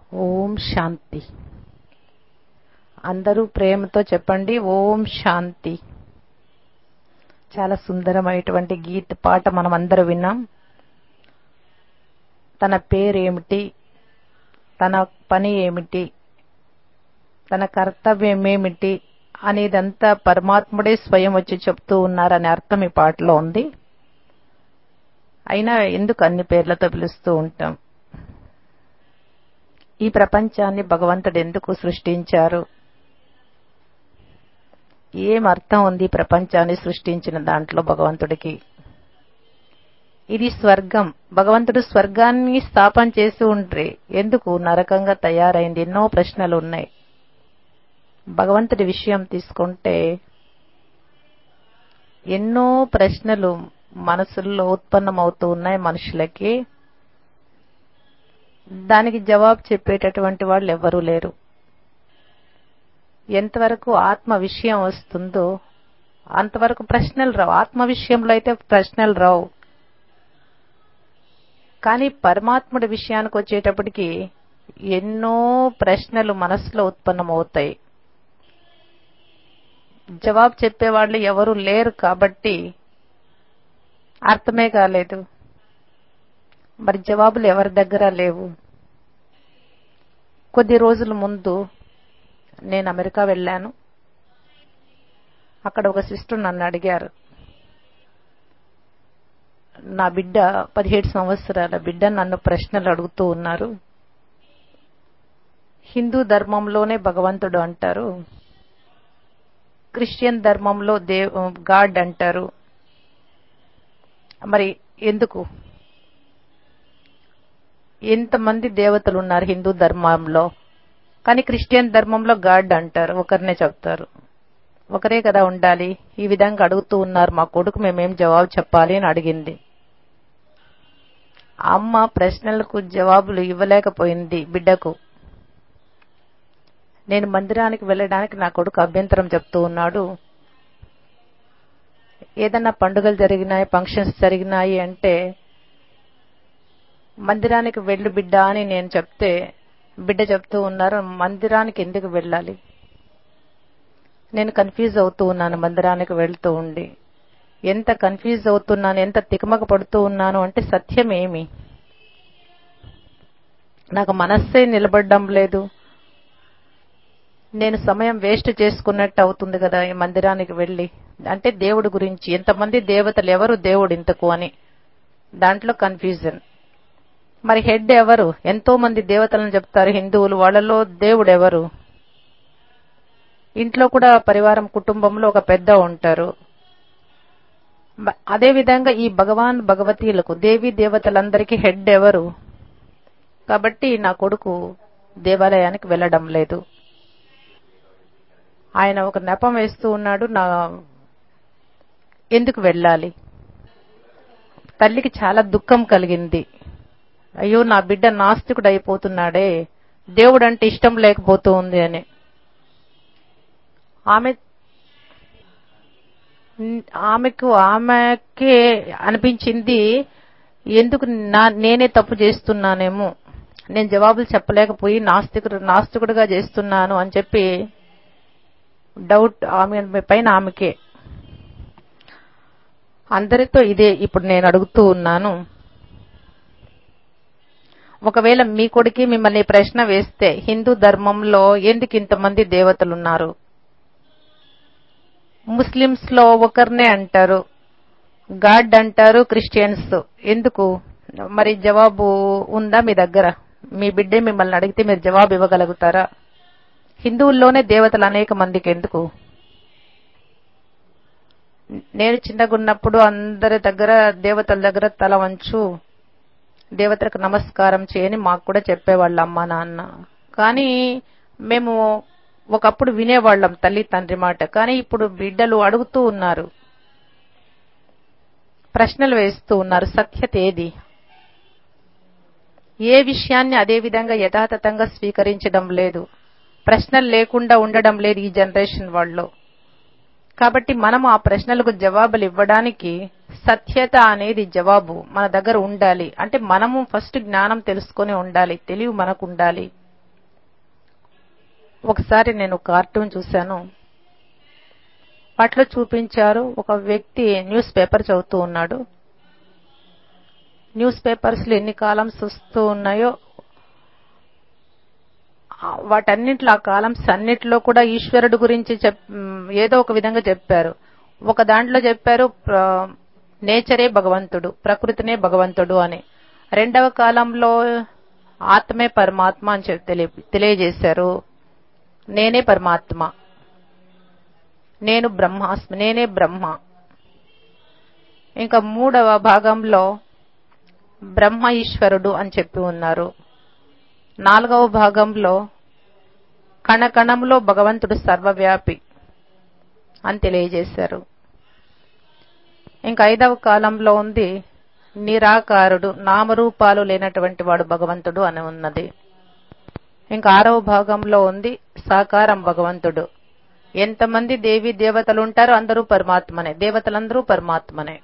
ఓం శాంతి అందరూ ప్రేమతో చెప్పండి ఓం శాంతి చాలా సుందరమైనటువంటి గీత పాట మనం అందరూ విన్నాం తన పేరేమిటి తన పని ఏమిటి తన కర్తవ్యం ఏమిటి అనేదంతా పరమాత్ముడే స్వయం వచ్చి చెప్తూ ఉన్నారనే అర్థం ఈ పాటలో ఉంది అయినా ఎందుకు అన్ని పేర్లతో పిలుస్తూ ఉంటాం ఈ ప్రపంచాన్ని భగవంతుడు ఎందుకు సృష్టించారు ఏం అర్థం ఉంది ఈ ప్రపంచాన్ని సృష్టించిన దాంట్లో భగవంతుడికి ఇది స్వర్గం భగవంతుడు స్వర్గాన్ని స్థాపన చేసి ఉంటే ఎందుకు నరకంగా తయారైంది ఎన్నో ప్రశ్నలు ఉన్నాయి భగవంతుడి విషయం తీసుకుంటే ఎన్నో ప్రశ్నలు మనసుల్లో ఉత్పన్నమవుతూ ఉన్నాయి మనుషులకి దానికి జవాబు చెప్పేటటువంటి వాళ్ళు ఎవ్వరూ లేరు ఎంతవరకు ఆత్మ విషయం వస్తుందో అంతవరకు ప్రశ్నలు రావు ఆత్మ విషయంలో అయితే ప్రశ్నలు రావు కానీ పరమాత్ముడి విషయానికి వచ్చేటప్పటికి ఎన్నో ప్రశ్నలు మనసులో ఉత్పన్నమవుతాయి జవాబు చెప్పేవాళ్ళు ఎవరు లేరు కాబట్టి అర్థమే కాలేదు మరి జవాబులు ఎవరి దగ్గర లేవు కొద్ది రోజుల ముందు నేను అమెరికా వెళ్ళాను అక్కడ ఒక సిస్టర్ నన్ను అడిగారు నా బిడ్డ పదిహేడు సంవత్సరాల బిడ్డ నన్ను ప్రశ్నలు అడుగుతూ ఉన్నారు హిందూ ధర్మంలోనే భగవంతుడు అంటారు క్రిస్టియన్ ధర్మంలో దేవ్ గాడ్ అంటారు మరి ఎందుకు ఎంతమంది దేవతలు ఉన్నారు హిందూ ధర్మంలో కానీ క్రిస్టియన్ ధర్మంలో గాడ్ అంటారు ఒకరినే చెప్తారు ఒకరే కదా ఉండాలి ఈ విధంగా అడుగుతూ ఉన్నారు మా కొడుకు మేమేం జవాబు చెప్పాలి అని అడిగింది అమ్మ ప్రశ్నలకు జవాబులు ఇవ్వలేకపోయింది బిడ్డకు నేను మందిరానికి వెళ్ళడానికి నా కొడుకు అభ్యంతరం చెప్తూ ఉన్నాడు ఏదన్నా పండుగలు జరిగినాయి ఫంక్షన్స్ జరిగినాయి అంటే మందిరానికి వెళ్ళు బిడ్డ అని నేను చెప్తే బిడ్డ చెప్తూ ఉన్నారు మందిరానికి ఎందుకు వెళ్ళాలి నేను కన్ఫ్యూజ్ అవుతూ ఉన్నాను మందిరానికి వెళ్తూ ఉండి ఎంత కన్ఫ్యూజ్ అవుతున్నాను ఎంత తికమక పడుతూ ఉన్నాను అంటే సత్యం ఏమి నాకు మనస్సే నిలబడడం లేదు నేను సమయం వేస్ట్ చేసుకున్నట్టు అవుతుంది కదా ఈ మందిరానికి వెళ్ళి అంటే దేవుడి గురించి ఎంతమంది దేవతలు ఎవరు దేవుడు ఇంతకు అని దాంట్లో కన్ఫ్యూజన్ మరి హెడ్ ఎవరు ఎంతో మంది దేవతలను చెప్తారు హిందువులు వాళ్ళలో దేవుడు ఎవరు ఇంట్లో కూడా పరివారం కుటుంబంలో ఒక పెద్ద ఉంటారు అదే విధంగా ఈ భగవాన్ భగవతీలకు దేవి దేవతలందరికీ హెడ్ ఎవరు కాబట్టి నా కొడుకు దేవాలయానికి వెళ్ళడం లేదు ఆయన ఒక నెపం వేస్తూ ఉన్నాడు నా ఎందుకు వెళ్ళాలి తల్లికి చాలా దుఃఖం కలిగింది అయ్యో నా బిడ్డ నాస్తికుడు అయిపోతున్నాడే దేవుడు అంటే ఇష్టం లేకపోతూ ఉంది అని ఆమె ఆమెకు ఆమెకే అనిపించింది ఎందుకు నా నేనే తప్పు చేస్తున్నానేమో నేను జవాబులు చెప్పలేకపోయి నాస్తికుడు నాస్తికుడుగా చేస్తున్నాను అని చెప్పి డౌట్ ఆమె పైన ఆమెకే అందరితో ఇదే ఇప్పుడు నేను అడుగుతూ ఉన్నాను ఒకవేళ మీ కొడుకి మిమ్మల్ని ప్రశ్న వేస్తే హిందూ ధర్మంలో ఎందుకు ఇంతమంది దేవతలున్నారు ముస్లిమ్స్ లో ఒకరినే అంటారు గాడ్ అంటారు క్రిస్టియన్స్ ఎందుకు మరి జవాబు ఉందా మీ దగ్గర మీ బిడ్డే మిమ్మల్ని అడిగితే మీరు జవాబు ఇవ్వగలుగుతారా హిందువుల్లోనే దేవతలు అనేక మందికి ఎందుకు నేను చిన్నగున్నప్పుడు అందరి దగ్గర దేవతల దగ్గర తల వంచు దేవతలకు నమస్కారం చేయని మాకు కూడా చెప్పేవాళ్ళ అమ్మ నాన్న కానీ మేము ఒకప్పుడు వినేవాళ్ళం తల్లి తండ్రి మాట కానీ ఇప్పుడు బిడ్డలు అడుగుతూ ఉన్నారు ప్రశ్నలు వేస్తూ ఉన్నారు సత్యత ఏది ఏ విషయాన్ని అదే విధంగా యథాతథంగా స్వీకరించడం లేదు ప్రశ్నలు లేకుండా ఉండడం లేదు ఈ జనరేషన్ వాళ్ళు కాబట్టి మనం ఆ ప్రశ్నలకు జవాబులు ఇవ్వడానికి సత్యత అనేది జవాబు మన దగ్గర ఉండాలి అంటే మనము ఫస్ట్ జ్ఞానం తెలుసుకొని ఉండాలి తెలివి మనకు ఉండాలి ఒకసారి నేను కార్టూన్ చూశాను వాటిలో చూపించారు ఒక వ్యక్తి న్యూస్ పేపర్ చదువుతూ ఉన్నాడు న్యూస్ పేపర్స్ లో ఎన్ని కాలమ్స్ వస్తూ ఉన్నాయో ఆ వాటన్నింటిలో ఆ కాలమ్స్ అన్నిటిలో కూడా ఈశ్వరుడు గురించి చెప్ మ్, ఏదో ఒక విధంగా చెప్పారు ఒక దాంట్లో చెప్పారు ప్ర- నేచరే భగవంతుడు ప్రకృతినే భగవంతుడు అని రెండవ కాలంలో ఆత్మే పరమాత్మ అని చెప్పి తెలియ- తెలియజేశారు నేనే పరమాత్మ నేను బ్రహ్మాస్మి నేనే బ్రహ్మ ఇంకా మూడవ భాగంలో బ్రహ్మ ఈశ్వరుడు అని చెప్పి ఉన్నారు నాలుగవ భాగంలో కణకణంలో భగవంతుడు సర్వవ్యాపి అని తెలియజేశారు ఇంకా ఐదవ కాలంలో ఉంది నిరాకారుడు నామరూపాలు లేనటువంటి వాడు భగవంతుడు అని ఉన్నది ఇంకా ఆరవ భాగంలో ఉంది సాకారం భగవంతుడు ఎంతమంది దేవి దేవతలు ఉంటారో అందరూ పరమాత్మనే దేవతలందరూ పరమాత్మనే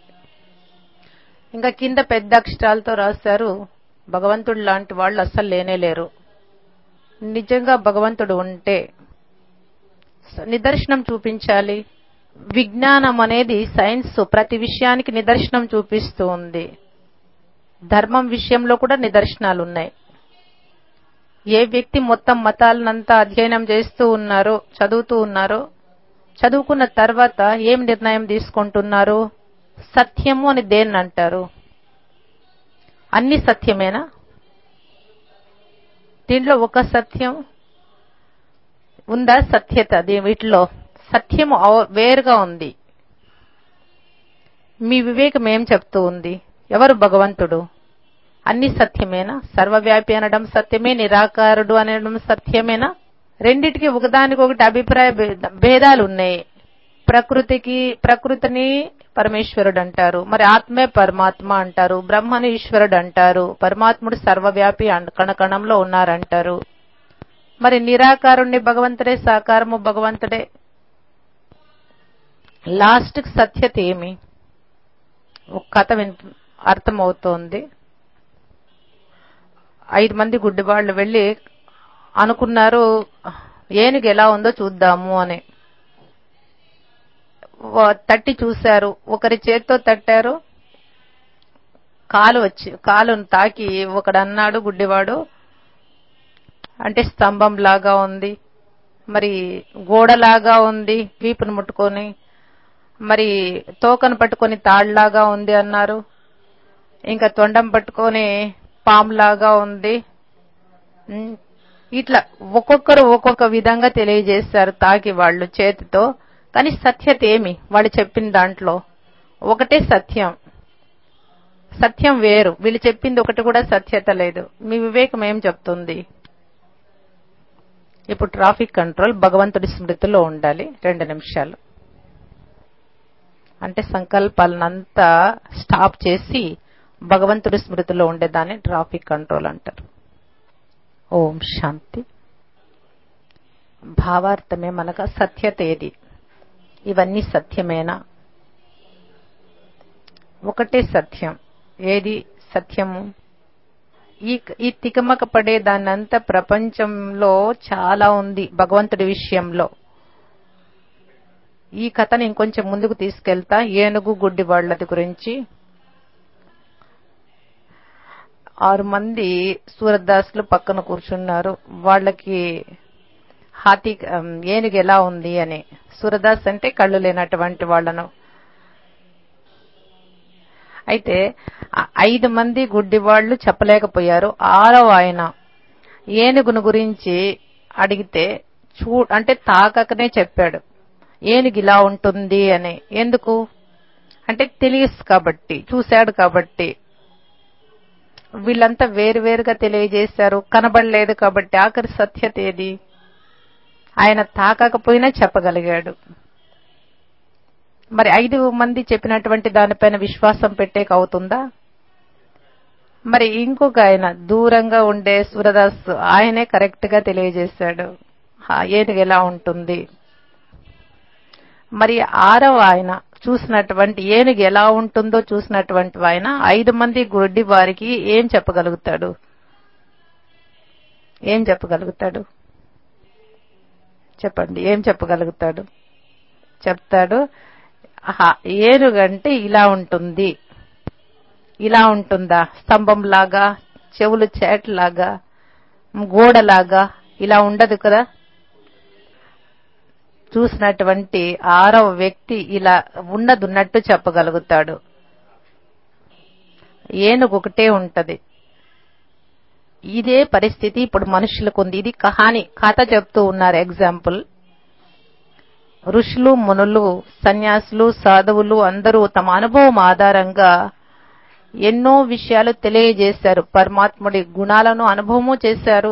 ఇంకా కింద పెద్ద అక్షరాలతో రాశారు భగవంతుడు లాంటి వాళ్ళు అస్సలు లేనే లేరు నిజంగా భగవంతుడు ఉంటే స- నిదర్శనం చూపించాలి విజ్ఞానం అనేది సైన్స్ ప్రతి విషయానికి నిదర్శనం చూపిస్తూ ఉంది ధర్మం విషయంలో కూడా నిదర్శనాలు ఉన్నాయి ఏ వ్యక్తి మొత్తం మతాలనంతా అధ్యయనం చేస్తూ ఉన్నారో చదువుతూ ఉన్నారో చదువుకున్న తర్వాత ఏం నిర్ణయం తీసుకుంటున్నారు సత్యము అని దేన్ని అంటారు అన్ని సత్యమేనా దీంట్లో ఒక సత్యం ఉందా సత్యత దీ- వీటిలో సత్యము ఔ- వేరుగా ఉంది మీ వివేకం ఏం చెప్తూ ఉంది ఎవరు భగవంతుడు అన్ని సత్యమేనా సర్వవ్యాపి అనడం సత్యమే నిరాకారుడు అనడం సత్యమేనా రెండిటికి ఒకదానికొకటి అభిప్రాయ భేద- భేదాలు ఉన్నాయి ప్రకృతికి ప్రకృతిని పరమేశ్వరుడు అంటారు మరి ఆత్మే పరమాత్మ అంటారు బ్రహ్మని ఈశ్వరుడు అంటారు పరమాత్ముడు సర్వవ్యాపి అన్- కణకణంలో ఉన్నారంటారు మరి నిరాకారుణ్ణి భగవంతుడే సాకారము భగవంతుడే లాస్ట్ సత్యత ఏమి ఒక కథ వింటు అర్థమవుతోంది ఐదు మంది గుడ్డివాళ్ళు వెళ్ళి అనుకున్నారు ఏనుగు ఎలా ఉందో చూద్దాము అని వ- తట్టి చూశారు ఒకరి చేత్తో తట్టారు కాలు వచ్చి కాలును తాకి ఒకడు అన్నాడు గుడ్డివాడు అంటే స్తంభం లాగా ఉంది మరి గోడలాగా ఉంది వీపును ముట్టుకొని మరి తోకను పట్టుకొని తాళ్లాగా ఉంది అన్నారు ఇంకా తొండం పట్టుకొని పాములాగా ఉంది ఉమ్, ఇట్లా ఒక్కొక్కరు ఒక్కొక్క విధంగా తెలియజేశారు తాకి వాళ్ళు చేతితో కానీ సత్యత ఏమి వాళ్ళు చెప్పిన దాంట్లో ఒకటే సత్యం సత్యం వేరు వీళ్ళు చెప్పింది ఒకటి కూడా సత్యత లేదు మీ వివేకం ఏం చెప్తుంది ఇప్పుడు ట్రాఫిక్ కంట్రోల్ భగవంతుడి స్మృతిలో ఉండాలి రెండు నిమిషాలు అంటే సంకల్పాలనంతా స్టాప్ చేసి భగవంతుడి స్మృతిలో ఉండేదాన్ని ట్రాఫిక్ కంట్రోల్ అంటారు ఓం శాంతి భావార్థమే మనకు సత్యత ఏది ఇవన్నీ సత్యమేనా ఒకటే సత్యం ఏది సత్యము ఈ ఈ తికమక పడే దాన్నంతా ప్రపంచంలో చాలా ఉంది భగవంతుడి విషయంలో ఈ కథని ఇంకొంచెం ముందుకు తీసుకెళ్తా ఏనుగు గుడ్డి వాళ్ళది గురించి ఆరు మంది సూరదాసులు పక్కన కూర్చున్నారు వాళ్ళకి హాతి అమ్, ఏనుగు ఎలా ఉంది అని సూరదాస్ అంటే కళ్ళు లేనటువంటి వాళ్ళను అయితే ఆ ఐదు మంది గుడ్డి వాళ్ళు చెప్పలేకపోయారు ఆరో ఆయన ఏనుగును గురించి అడిగితే చూ అంటే తాకకనే చెప్పాడు ఏనుగు ఇలా ఉంటుంది అని ఎందుకు అంటే తెలియదు కాబట్టి చూశాడు కాబట్టి వీళ్ళంతా వేరువేరుగా తెలియజేశారు కనబడలేదు కాబట్టి ఆఖరి సత్యత ఏది ఆయన తాకకపోయినా చెప్పగలిగాడు మరి ఐదు మంది చెప్పినటువంటి దానిపైన విశ్వాసం పెట్టేక అవుతుందా మరి ఇంకొక ఆయన దూరంగా ఉండే సూరదాస్ ఆయనే కరెక్ట్ గా తెలియజేశాడు ఆ ఏనుగు ఎలా ఉంటుంది మరి ఆరవ ఆయన చూసినటువంటి ఏనుగు ఎలా ఉంటుందో చూసినటువంటి ఆయన ఐదు మంది గుడ్డి వారికి ఏం చెప్పగలుగుతాడు ఏం చెప్పగలుగుతాడు చెప్పండి ఏం చెప్పగలుగుతాడు చెప్తాడు ఆహా, ఏనుగంటే ఇలా ఉంటుంది ఇలా ఉంటుందా స్తంభం లాగా చెవులు చేటలాగా గోడలాగా ఇలా ఉండదు కదా చూసినటువంటి ఆరవ వ్యక్తి ఇలా ఉన్నదున్నట్టు చెప్పగలుగుతాడు ఏనుగు ఒకటే ఉంటది ఇదే పరిస్థితి ఇప్పుడు మనుషులకు ఉంది ఇది కహాని కథ చెప్తూ ఉన్నారు ఎగ్జాంపుల్ ఋషులు మునులు సన్యాసులు సాధువులు అందరూ తమ అనుభవం ఆధారంగా ఎన్నో విషయాలు తెలియజేశారు పరమాత్ముడి గుణాలను అనుభవము చేశారు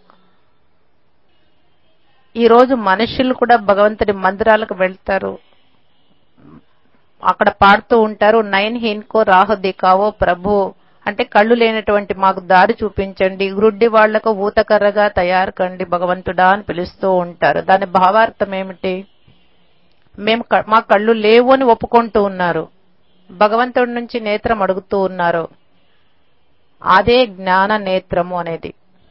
ఈ రోజు మనుషులు కూడా భగవంతుడి మందిరాలకు వెళ్తారు అక్కడ పాడుతూ ఉంటారు నైన్ హిన్కో రాహు దికావో ప్రభు అంటే కళ్ళు లేనటువంటి మాకు దారి చూపించండి గ్రుడ్డి వాళ్లకు ఊతకర్రగా తయారు కండి భగవంతుడా అని పిలుస్తూ ఉంటారు దాని భావార్థం ఏమిటి మేము క- మా కళ్ళు లేవు అని ఒప్పుకుంటూ ఉన్నారు భగవంతుడి నుంచి నేత్రం అడుగుతూ ఉన్నారు అదే జ్ఞాన నేత్రము అనేది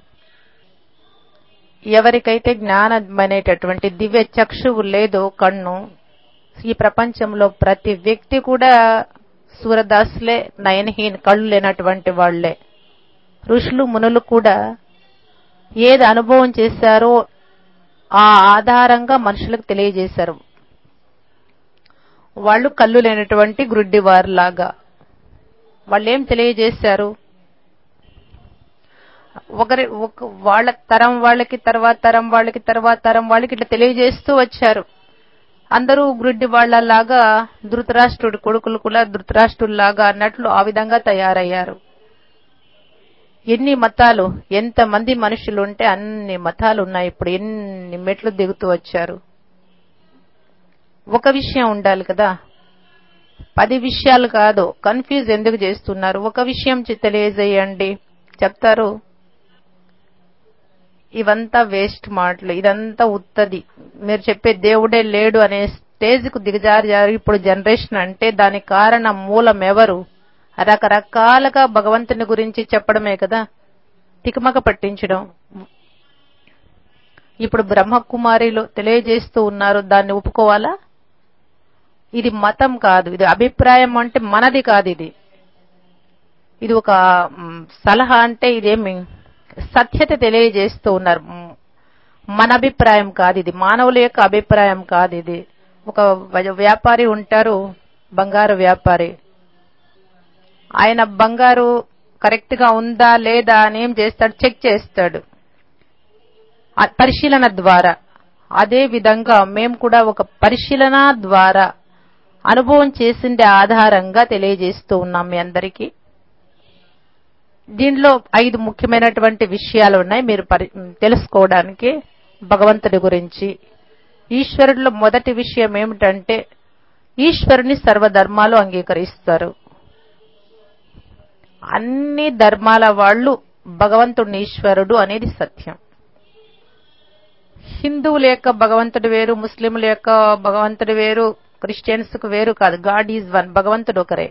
ఎవరికైతే జ్ఞానం అనేటటువంటి దివ్య చక్షువు లేదో కన్ను ఈ ప్రపంచంలో ప్రతి వ్యక్తి కూడా సూరదాసులే నయనహీన్ కళ్ళు లేనటువంటి వాళ్లే ఋషులు మునులు కూడా ఏది అనుభవం చేశారో ఆ ఆధారంగా మనుషులకు తెలియజేశారు వాళ్ళు కళ్ళు లేనటువంటి గ్రుడ్డివారిలాగా వాళ్ళు ఏం తెలియజేశారు ఒకరి ఒక వాళ్ళ తరం వాళ్ళకి తర్వాత తరం వాళ్ళకి తర్వాత తరం వాళ్ళకి ఇట్లా తెలియజేస్తూ వచ్చారు అందరూ గ్రుడ్డి వాళ్ళలాగా ధృతరాష్ట్రుడి కొడుకులు కూడా ధృతరాష్ట్రుల్లాగా అన్నట్లు ఆ విధంగా తయారయ్యారు ఎన్ని మతాలు ఎంత మంది మనుషులు ఉంటే అన్ని మతాలు ఉన్నాయి ఇప్పుడు ఎన్ని మెట్లు దిగుతూ వచ్చారు ఒక విషయం ఉండాలి కదా పది విషయాలు కాదు కన్ఫ్యూజ్ ఎందుకు చేస్తున్నారు ఒక విషయం చె- తెలియజేయండి చెప్తారు ఇవంతా వేస్ట్ మాటలు ఇదంతా ఉత్తది మీరు చెప్పే దేవుడే లేడు అనే స్టేజ్ కు దిగజారు ఇప్పుడు జనరేషన్ అంటే దానికి కారణం మూలం ఎవరు రకరకాలుగా భగవంతుని గురించి చెప్పడమే కదా తికమక పట్టించడం ఇప్పుడు బ్రహ్మకుమారిలో తెలియజేస్తూ ఉన్నారు దాన్ని ఒప్పుకోవాలా ఇది మతం కాదు ఇది అభిప్రాయం అంటే మనది కాదు ఇది ఇది ఒక మ్, సలహా అంటే ఇదేమి సత్యత తెలియజేస్తూ ఉన్నారు మ్, మన అభిప్రాయం కాదు ఇది మానవుల యొక్క అభిప్రాయం కాదు ఇది ఒక వ- వ్యాపారి ఉంటారు బంగారు వ్యాపారి ఆయన బంగారు కరెక్ట్ గా ఉందా లేదా అని ఏం చేస్తాడు చెక్ చేస్తాడు ఆ పరిశీలన ద్వారా అదే విధంగా మేము కూడా ఒక పరిశీలన ద్వారా అనుభవం చేసిండే ఆధారంగా తెలియజేస్తూ ఉన్నాం మీ అందరికీ దీనిలో ఐదు ముఖ్యమైనటువంటి విషయాలు ఉన్నాయి మీరు పరి తెలుసుకోవడానికి భగవంతుడి గురించి ఈశ్వరుడిలో మొదటి విషయం ఏమిటంటే ఈశ్వరుని సర్వధర్మాలు అంగీకరిస్తారు అన్ని ధర్మాల వాళ్ళు భగవంతుడిని ఈశ్వరుడు అనేది సత్యం హిందువుల యొక్క భగవంతుడు వేరు ముస్లింల యొక్క భగవంతుడు వేరు క్రిస్టియన్స్ కు వేరు కాదు గాడ్ ఈజ్ వన్ భగవంతుడు ఒకరే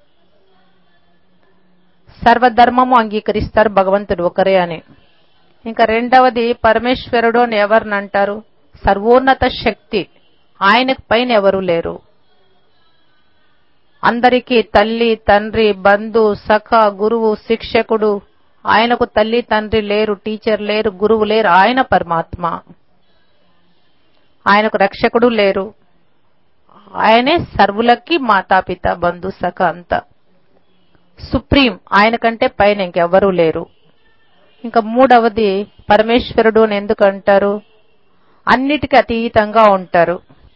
సర్వధర్మము అంగీకరిస్తారు భగవంతుడు ఒకరే అని ఇంకా రెండవది పరమేశ్వరుడు అని ఎవరిని అంటారు సర్వోన్నత శక్తి ఆయనకు పైన ఎవరు లేరు అందరికీ తల్లి తండ్రి బంధు సఖ గురువు శిక్షకుడు ఆయనకు తల్లి తండ్రి లేరు టీచర్ లేరు గురువు లేరు ఆయన పరమాత్మ ఆయనకు రక్షకుడు లేరు ఆయనే సర్వులకి మాతాపిత బంధు సఖ అంతా సుప్రీం ఆయన కంటే పైన ఇంకెవ్వరూ లేరు ఇంకా మూడవది పరమేశ్వరుడు అని ఎందుకు అంటారు అన్నిటికీ అతీతంగా ఉంటారు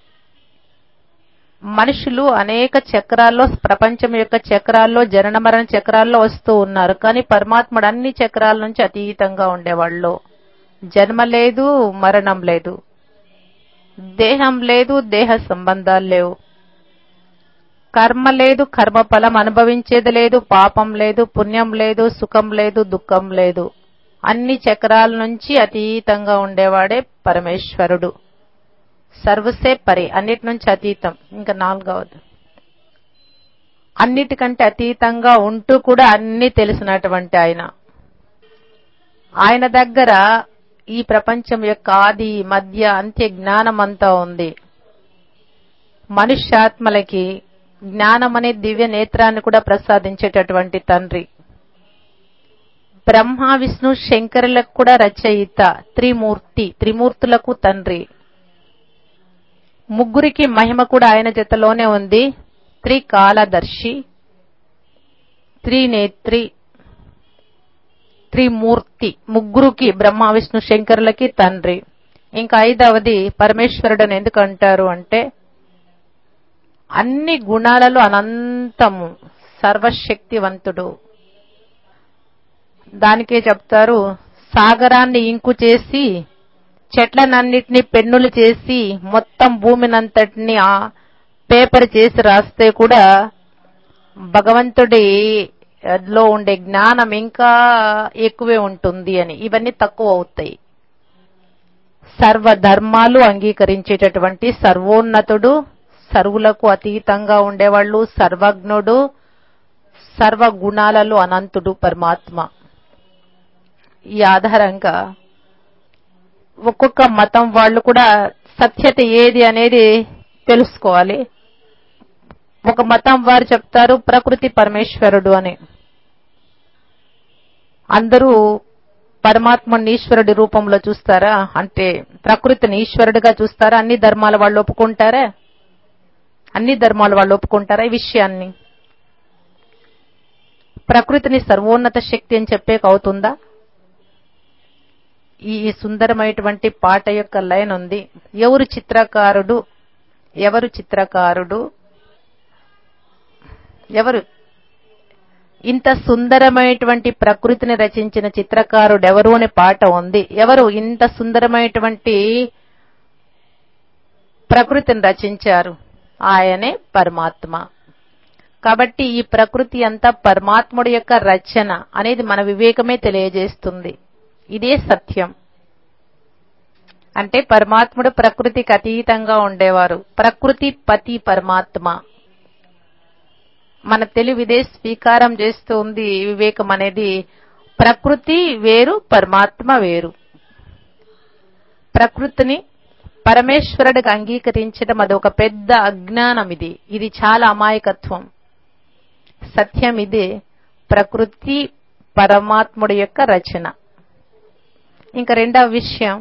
మనుషులు అనేక చక్రాల్లో ప్రపంచం యొక్క చక్రాల్లో జనన మరణ చక్రాల్లో వస్తూ ఉన్నారు కానీ పరమాత్ముడు అన్ని చక్రాల నుంచి అతీతంగా ఉండేవాళ్ళు జన్మ లేదు మరణం లేదు దేహం లేదు దేహ సంబంధాలు లేవు కర్మ లేదు కర్మ ఫలం అనుభవించేది లేదు పాపం లేదు పుణ్యం లేదు సుఖం లేదు దుఃఖం లేదు అన్ని చక్రాల నుంచి అతీతంగా ఉండేవాడే పరమేశ్వరుడు సర్వసే పరి అన్నిటి నుంచి అతీతం ఇంకా నాలుగవది అన్నిటికంటే అతీతంగా ఉంటూ కూడా అన్ని తెలిసినటువంటి ఆయన ఆయన దగ్గర ఈ ప్రపంచం యొక్క ఆది మధ్య అంత్య జ్ఞానం అంతా ఉంది మనుష్యాత్మలకి జ్ఞానం అనే దివ్య నేత్రాన్ని కూడా ప్రసాదించేటటువంటి తండ్రి బ్రహ్మ విష్ణు శంకరులకు కూడా రచయిత త్రిమూర్తి త్రిమూర్తులకు తండ్రి ముగ్గురికి మహిమ కూడా ఆయన జతలోనే ఉంది త్రికాలదర్శి త్రినేత్రి త్రిమూర్తి ముగ్గురుకి బ్రహ్మ విష్ణు శంకరులకి తండ్రి ఇంకా ఐదవది పరమేశ్వరుడు అని ఎందుకు అంటారు అంటే అన్ని గుణాలలో అనంతము సర్వశక్తివంతుడు దానికే చెప్తారు సాగరాన్ని ఇంకు చేసి చెట్లనన్నిటినీ పెన్నులు చేసి మొత్తం భూమినంతటిని ఆ పేపర్ చేసి రాస్తే కూడా భగవంతుడి లో ఉండే జ్ఞానం ఇంకా ఎక్కువే ఉంటుంది అని ఇవన్నీ తక్కువ అవుతాయి సర్వధర్మాలు అంగీకరించేటటువంటి సర్వోన్నతుడు సర్వులకు అతీతంగా ఉండేవాళ్ళు సర్వజ్ఞుడు సర్వగుణాలలో అనంతుడు పరమాత్మ ఈ ఆధారంగా ఒక్కొక్క మతం వాళ్ళు కూడా సత్యత ఏది అనేది తెలుసుకోవాలి ఒక మతం వారు చెప్తారు ప్రకృతి పరమేశ్వరుడు అని అందరూ పరమాత్మని ఈశ్వరుడి రూపంలో చూస్తారా అంటే ప్రకృతిని ఈశ్వరుడిగా చూస్తారా అన్ని ధర్మాల వాళ్ళు ఒప్పుకుంటారా అన్ని ధర్మాల వాళ్ళు ఒప్పుకుంటారా ఈ విషయాన్ని ప్రకృతిని సర్వోన్నత శక్తి అని చెప్పేక అవుతుందా ఈ సుందరమైనటువంటి పాట యొక్క లైన్ ఉంది ఎవరు చిత్రకారుడు ఎవరు చిత్రకారుడు ఎవరు ఇంత సుందరమైనటువంటి ప్రకృతిని రచించిన చిత్రకారుడు ఎవరు అనే పాట ఉంది ఎవరు ఇంత సుందరమైనటువంటి ప్రకృతిని రచించారు ఆయనే పరమాత్మ కాబట్టి ఈ ప్రకృతి అంతా పరమాత్ముడి యొక్క రచన అనేది మన వివేకమే తెలియజేస్తుంది ఇదే సత్యం అంటే పరమాత్ముడు ప్రకృతికి అతీతంగా ఉండేవారు ప్రకృతి పతి పరమాత్మ మన తెలివిదే స్వీకారం చేస్తూ ఉంది వివేకం అనేది ప్రకృతి వేరు పరమాత్మ వేరు ప్రకృతిని పరమేశ్వరుడికి అంగీకరించడం అది ఒక పెద్ద అజ్ఞానం ఇది ఇది చాలా అమాయకత్వం సత్యం ఇదే ప్రకృతి పరమాత్ముడి యొక్క రచన ఇంకా రెండవ విషయం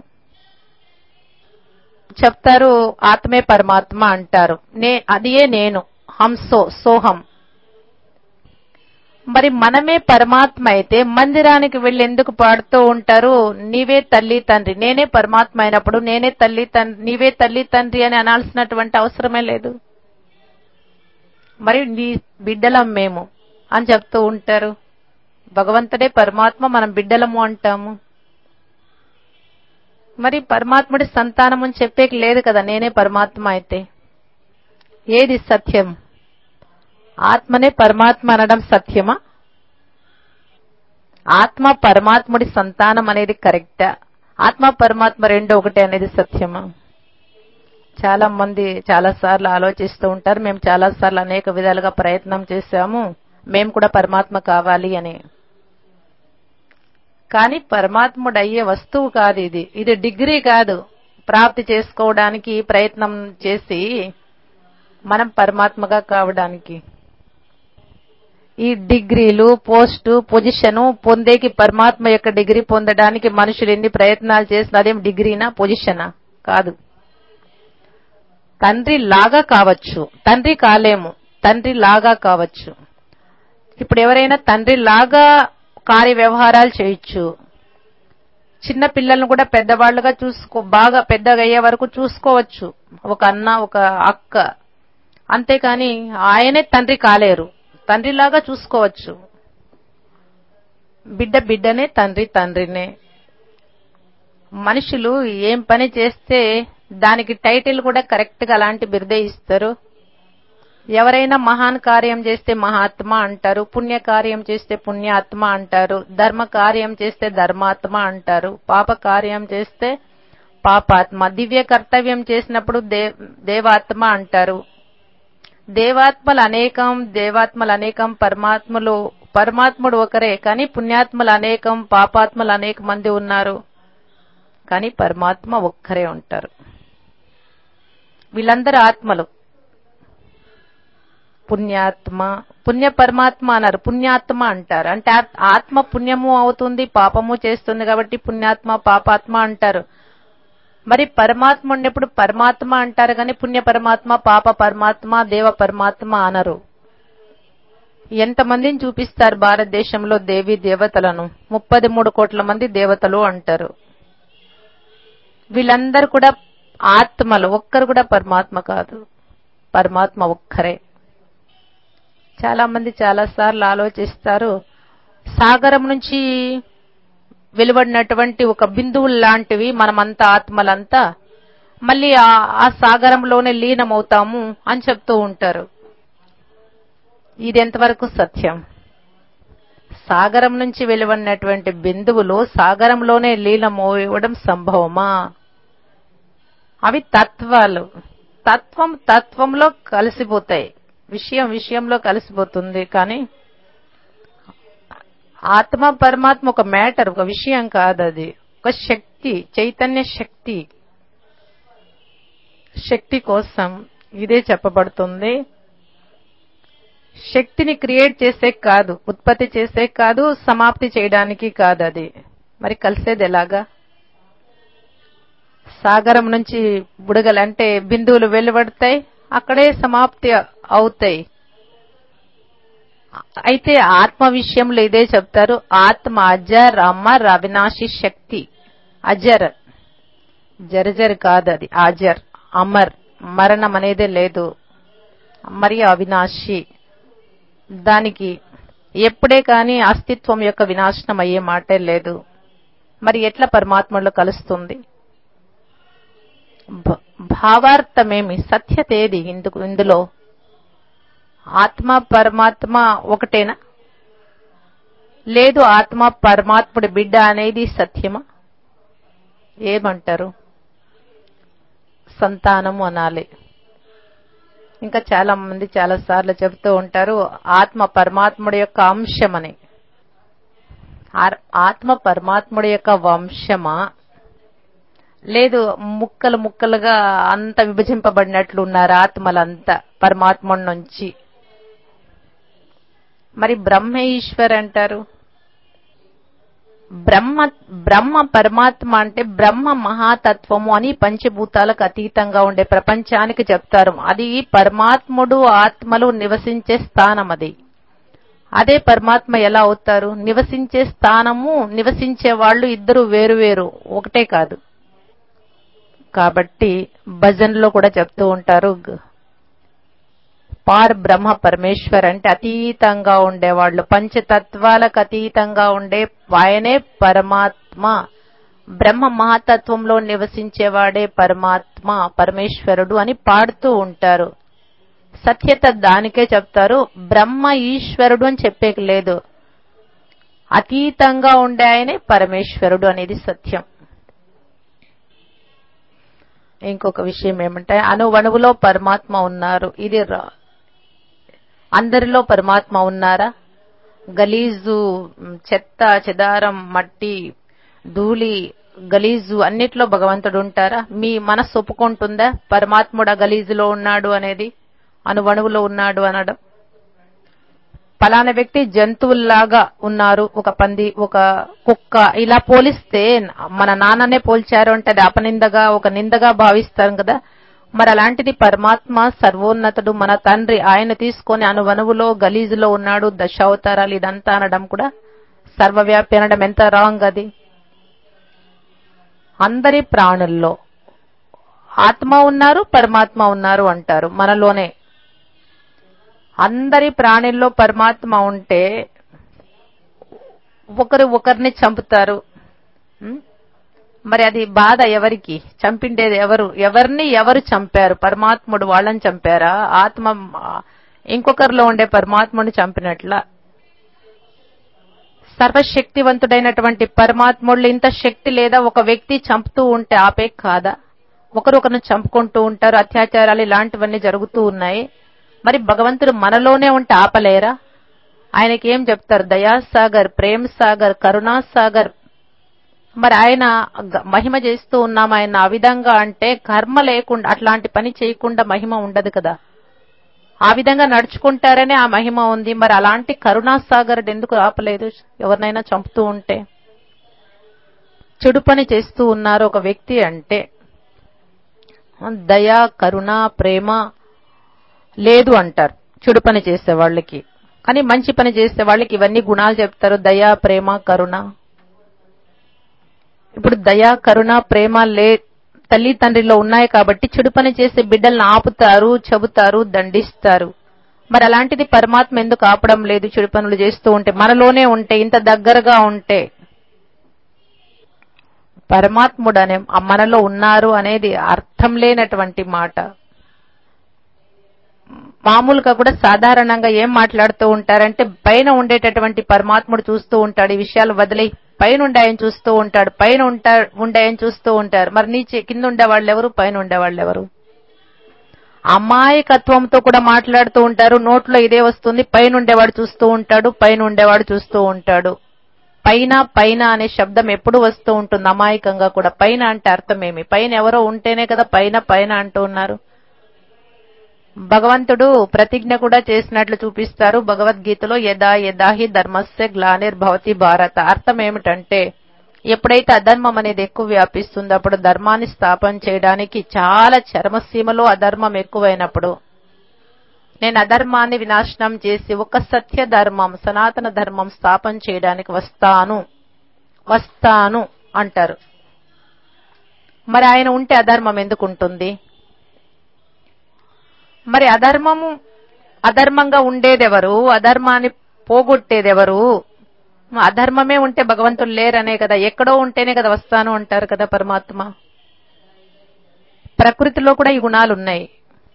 చెప్తారు ఆత్మే పరమాత్మ అంటారు నే అదియే నేను హంసో సోహం మరి మనమే పరమాత్మ అయితే మందిరానికి వెళ్ళి ఎందుకు పాడుతూ ఉంటారు నీవే తల్లి తండ్రి నేనే పరమాత్మ అయినప్పుడు నేనే తల్లి తండ్రి నీవే తల్లి తండ్రి అని అనాల్సినటువంటి అవసరమే లేదు మరి నీ బిడ్డలం మేము అని చెప్తూ ఉంటారు భగవంతుడే పరమాత్మ మనం బిడ్డలము అంటాము మరి పరమాత్ముడి సంతానం అని చెప్పేకి లేదు కదా నేనే పరమాత్మ అయితే ఏది సత్యం ఆత్మనే పరమాత్మ అనడం సత్యమా ఆత్మ పరమాత్ముడి సంతానం అనేది కరెక్టా ఆత్మ పరమాత్మ రెండు ఒకటే అనేది సత్యమా చాలా మంది చాలా సార్లు ఆలోచిస్తూ ఉంటారు మేము చాలా సార్లు అనేక విధాలుగా ప్రయత్నం చేశాము మేము కూడా పరమాత్మ కావాలి అని కానీ పరమాత్ముడు అయ్యే వస్తువు కాదు ఇది ఇది డిగ్రీ కాదు ప్రాప్తి చేసుకోవడానికి ప్రయత్నం చేసి మనం పరమాత్మగా కావడానికి ఈ డిగ్రీలు పోస్టు పొజిషన్ పొందేకి పరమాత్మ యొక్క డిగ్రీ పొందడానికి మనుషులు ఎన్ని ప్రయత్నాలు చేసిన అదేం డిగ్రీనా పొజిషనా కాదు తండ్రి లాగా కావచ్చు తండ్రి కాలేము తండ్రి లాగా కావచ్చు ఇప్పుడు ఎవరైనా తండ్రి లాగా కార్య వ్యవహారాలు చేయొచ్చు చిన్న పిల్లలను కూడా పెద్దవాళ్లుగా చూసుకో బాగా పెద్దగా అయ్యే వరకు చూసుకోవచ్చు ఒక అన్న ఒక అక్క అంతేకాని ఆయనే తండ్రి కాలేరు తండ్రిలాగా చూసుకోవచ్చు బిడ్డ బిడ్డనే తండ్రి తండ్రినే మనుషులు ఏం పని చేస్తే దానికి టైటిల్ కూడా కరెక్ట్ గా అలాంటి బిరుదే ఇస్తారు ఎవరైనా మహాన్ కార్యం చేస్తే మహాత్మ అంటారు పుణ్య కార్యం చేస్తే పుణ్యాత్మ అంటారు ధర్మ కార్యం చేస్తే ధర్మాత్మ అంటారు పాప కార్యం చేస్తే పాపాత్మ దివ్య కర్తవ్యం చేసినప్పుడు దేవాత్మ అంటారు దేవాత్మలు అనేకం దేవాత్మలు అనేకం పరమాత్మలు పరమాత్ముడు ఒకరే కానీ పుణ్యాత్మలు అనేకం పాపాత్మలు అనేక మంది ఉన్నారు కానీ పరమాత్మ ఒక్కరే ఉంటారు వీళ్ళందరూ ఆత్మలు పుణ్యాత్మ పుణ్య పరమాత్మ అన్నారు పుణ్యాత్మ అంటారు అంటే ఆత్- ఆత్మ పుణ్యము అవుతుంది పాపము చేస్తుంది కాబట్టి పుణ్యాత్మ పాపాత్మ అంటారు మరి పరమాత్మ ఉన్నప్పుడు పరమాత్మ అంటారు కానీ పుణ్య పరమాత్మ పాప పరమాత్మ దేవ పరమాత్మ అనరు ఎంతమందిని చూపిస్తారు భారతదేశంలో దేవి దేవతలను ముప్పది మూడు కోట్ల మంది దేవతలు అంటారు వీళ్ళందరూ కూడా ఆత్మలు ఒక్కరు కూడా పరమాత్మ కాదు పరమాత్మ ఒక్కరే చాలా మంది చాలా సార్లు ఆలోచిస్తారు సాగరం నుంచి వెలువడినటువంటి ఒక బిందువు లాంటివి మనమంతా ఆత్మలంతా మళ్ళీ ఆ ఆ సాగరంలోనే లీనమవుతాము అని చెప్తూ ఉంటారు ఇది ఎంతవరకు సత్యం సాగరం నుంచి వెలువడినటువంటి బిందువులు సాగరంలోనే లీనమవ్వడం సంభవమా అవి తత్వాలు తత్వం తత్వంలో కలిసిపోతాయి విషయం విషయంలో కలిసిపోతుంది కానీ ఆత్మ పరమాత్మ ఒక మ్యాటర్ ఒక విషయం కాదు అది ఒక శక్తి చైతన్య శక్తి శక్తి కోసం ఇదే చెప్పబడుతుంది శక్తిని క్రియేట్ చేసే కాదు ఉత్పత్తి చేసే కాదు సమాప్తి చేయడానికి కాదు అది మరి కలిసేది ఎలాగా సాగరం నుంచి బుడగలు అంటే బిందువులు వెలువడతాయి అక్కడే సమాప్తి అవుతాయి అయితే ఆత్మ విషయంలో ఇదే చెప్తారు ఆత్మ అజర్ అమర్ అవినాశి శక్తి అజర్ జర్జర్ కాదు అది అజర్ అమర్ మరణం అనేదే లేదు మరి అవినాశి దానికి ఎప్పుడే కానీ అస్తిత్వం యొక్క వినాశనం అయ్యే మాటే లేదు మరి ఎట్లా పరమాత్మలో కలుస్తుంది భ- భావార్థమేమి సత్యతేది ఇందుకు ఇందులో ఆత్మ పరమాత్మ ఒకటేనా లేదు ఆత్మ పరమాత్ముడి బిడ్డ అనేది సత్యమా ఏమంటారు సంతానము అనాలి ఇంకా చాలా మంది చాలా సార్లు చెబుతూ ఉంటారు ఆత్మ పరమాత్ముడి యొక్క అంశమని ఆర్- ఆత్మ పరమాత్ముడి యొక్క వంశమా లేదు ముక్కలు ముక్కలుగా అంత విభజింపబడినట్లు ఉన్నారు ఆత్మలంతా పరమాత్మ నుంచి మరి బ్రహ్మ ఈశ్వర్ అంటారు బ్రహ్మ బ్రహ్మ పరమాత్మ అంటే బ్రహ్మ మహాతత్వము అని పంచభూతాలకు అతీతంగా ఉండే ప్రపంచానికి చెప్తారు అది పరమాత్ముడు ఆత్మలు నివసించే స్థానం అది అదే పరమాత్మ ఎలా అవుతారు నివసించే స్థానము నివసించే వాళ్ళు ఇద్దరు వేరు వేరు ఒకటే కాదు కాబట్టి భజన్లో కూడా చెప్తూ ఉంటారు గ- పార్ బ్రహ్మ పరమేశ్వర్ అంటే అతీతంగా ఉండేవాళ్ళు పంచతత్వాలకు అతీతంగా ఉండే ఆయనే పరమాత్మ బ్రహ్మ మహాతత్వంలో నివసించేవాడే పరమాత్మ పరమేశ్వరుడు అని పాడుతూ ఉంటారు సత్యత దానికే చెప్తారు బ్రహ్మ ఈశ్వరుడు అని చెప్పేకి లేదు అతీతంగా ఉండే ఆయనే పరమేశ్వరుడు అనేది సత్యం ఇంకొక విషయం ఏమంటే అణువణువులో పరమాత్మ ఉన్నారు ఇది రా- అందరిలో పరమాత్మ ఉన్నారా గలీజు మ్, చెత్త చెదారం మట్టి ధూళి గలీజు అన్నిట్లో భగవంతుడు ఉంటారా మీ మనస్సు ఒప్పుకుంటుందా పరమాత్ముడు ఆ గలీజులో ఉన్నాడు అనేది అణువణువులో ఉన్నాడు అనడం పలానా వ్యక్తి జంతువుల్లాగా ఉన్నారు ఒక పంది ఒక కుక్క ఇలా పోలిస్తే మన నాన్ననే పోల్చారు అంటే అది అపనిందగా ఒక నిందగా భావిస్తాం కదా మరి అలాంటిది పరమాత్మ సర్వోన్నతుడు మన తండ్రి ఆయన తీసుకొని అనువనువులో గలీజులో ఉన్నాడు దశావతారాలు ఇదంతా అనడం కూడా సర్వవ్యాపి అనడం ఎంత రాంగ్ అది అందరి ప్రాణుల్లో ఆత్మ ఉన్నారు పరమాత్మ ఉన్నారు అంటారు మనలోనే అందరి ప్రాణుల్లో పరమాత్మ ఉంటే ఒకరు ఒకరిని చంపుతారు ఉం? మరి అది బాధ ఎవరికి చంపిండేది ఎవరు ఎవరిని ఎవరు చంపారు పరమాత్ముడు వాళ్ళని చంపారా ఆత్మ ఆ, ఇంకొకరిలో ఉండే పరమాత్ముడిని చంపినట్ల సర్వశక్తివంతుడైనటువంటి పరమాత్ముళ్ళు ఇంత శక్తి లేదా ఒక వ్యక్తి చంపుతూ ఉంటే ఆపే కాదా ఒకరు ఒకరిని చంపుకుంటూ ఉంటారు అత్యాచారాలు ఇలాంటివన్నీ జరుగుతూ ఉన్నాయి మరి భగవంతుడు మనలోనే ఉంటే ఆపలేరా ఆయనకి ఏం చెప్తారు దయాసాగర్ ప్రేమ్ సాగర్ కరుణా సాగర్ మరి ఆయన గ- మహిమ చేస్తూ ఉన్నాం ఆయన ఆ విధంగా అంటే కర్మ లేకుండా అట్లాంటి పని చేయకుండా మహిమ ఉండదు కదా ఆ విధంగా నడుచుకుంటారనే ఆ మహిమ ఉంది మరి అలాంటి కరుణాసాగరుడు ఎందుకు ఆపలేదు ఎవరినైనా చంపుతూ ఉంటే చెడు పని చేస్తూ ఉన్నారు ఒక వ్యక్తి అంటే దయ కరుణ ప్రేమ లేదు అంటారు చెడు పని చేసే వాళ్ళకి కానీ మంచి పని చేసే వాళ్ళకి ఇవన్నీ గుణాలు చెప్తారు దయ ప్రేమ కరుణ ఇప్పుడు దయ కరుణ ప్రేమ లే తల్లి తండ్రిలో ఉన్నాయి కాబట్టి చెడు పని చేసే బిడ్డల్ని ఆపుతారు చెబుతారు దండిస్తారు మరి అలాంటిది పరమాత్మ ఎందుకు ఆపడం లేదు చెడు పనులు చేస్తూ ఉంటే మనలోనే ఉంటే ఇంత దగ్గరగా ఉంటే పరమాత్ముడు అనే మనలో ఉన్నారు అనేది అర్థం లేనటువంటి మాట మామూలుగా కూడా సాధారణంగా ఏం మాట్లాడుతూ ఉంటారంటే పైన ఉండేటటువంటి పరమాత్ముడు చూస్తూ ఉంటాడు ఈ విషయాలు వదిలి పైన ఉండే ఆయన చూస్తూ ఉంటాడు పైన ఉంటా ఉండే ఆయన చూస్తూ ఉంటారు మరి నీ చే- కింద ఉండే వాళ్ళు ఎవరు పైన ఉండే వాళ్ళు ఎవరు అమాయకత్వంతో కూడా మాట్లాడుతూ ఉంటారు నోట్లో ఇదే వస్తుంది పైన ఉండేవాడు చూస్తూ ఉంటాడు పైన ఉండేవాడు చూస్తూ ఉంటాడు పైన పైన అనే శబ్దం ఎప్పుడు వస్తూ ఉంటుంది అమాయకంగా కూడా పైన అంటే అర్థమేమి పైన ఎవరో ఉంటేనే కదా పైన పైన అంటూ ఉన్నారు భగవంతుడు ప్రతిజ్ఞ కూడా చేసినట్లు చూపిస్తారు భగవద్గీతలో యదా యదాహి ధర్మస్య గ్లానిర్భవతి భారత అర్థం ఏమిటంటే ఎప్పుడైతే అధర్మం అనేది ఎక్కువ వ్యాపిస్తుందో అప్పుడు ధర్మాన్ని స్థాపన చేయడానికి చాలా చరమసీమలో అధర్మం ఎక్కువైనప్పుడు నేను అధర్మాన్ని వినాశనం చేసి ఒక సత్య ధర్మం సనాతన ధర్మం స్థాపన చేయడానికి వస్తాను వస్తాను అంటారు మరి ఆయన ఉంటే అధర్మం ఎందుకు ఉంటుంది మరి అధర్మము అధర్మంగా ఉండేదెవరు అధర్మాన్ని పోగొట్టేదెవరు అధర్మమే ఉంటే భగవంతుడు లేరనే కదా ఎక్కడో ఉంటేనే కదా వస్తాను అంటారు కదా పరమాత్మ ప్రకృతిలో కూడా ఈ గుణాలు ఉన్నాయి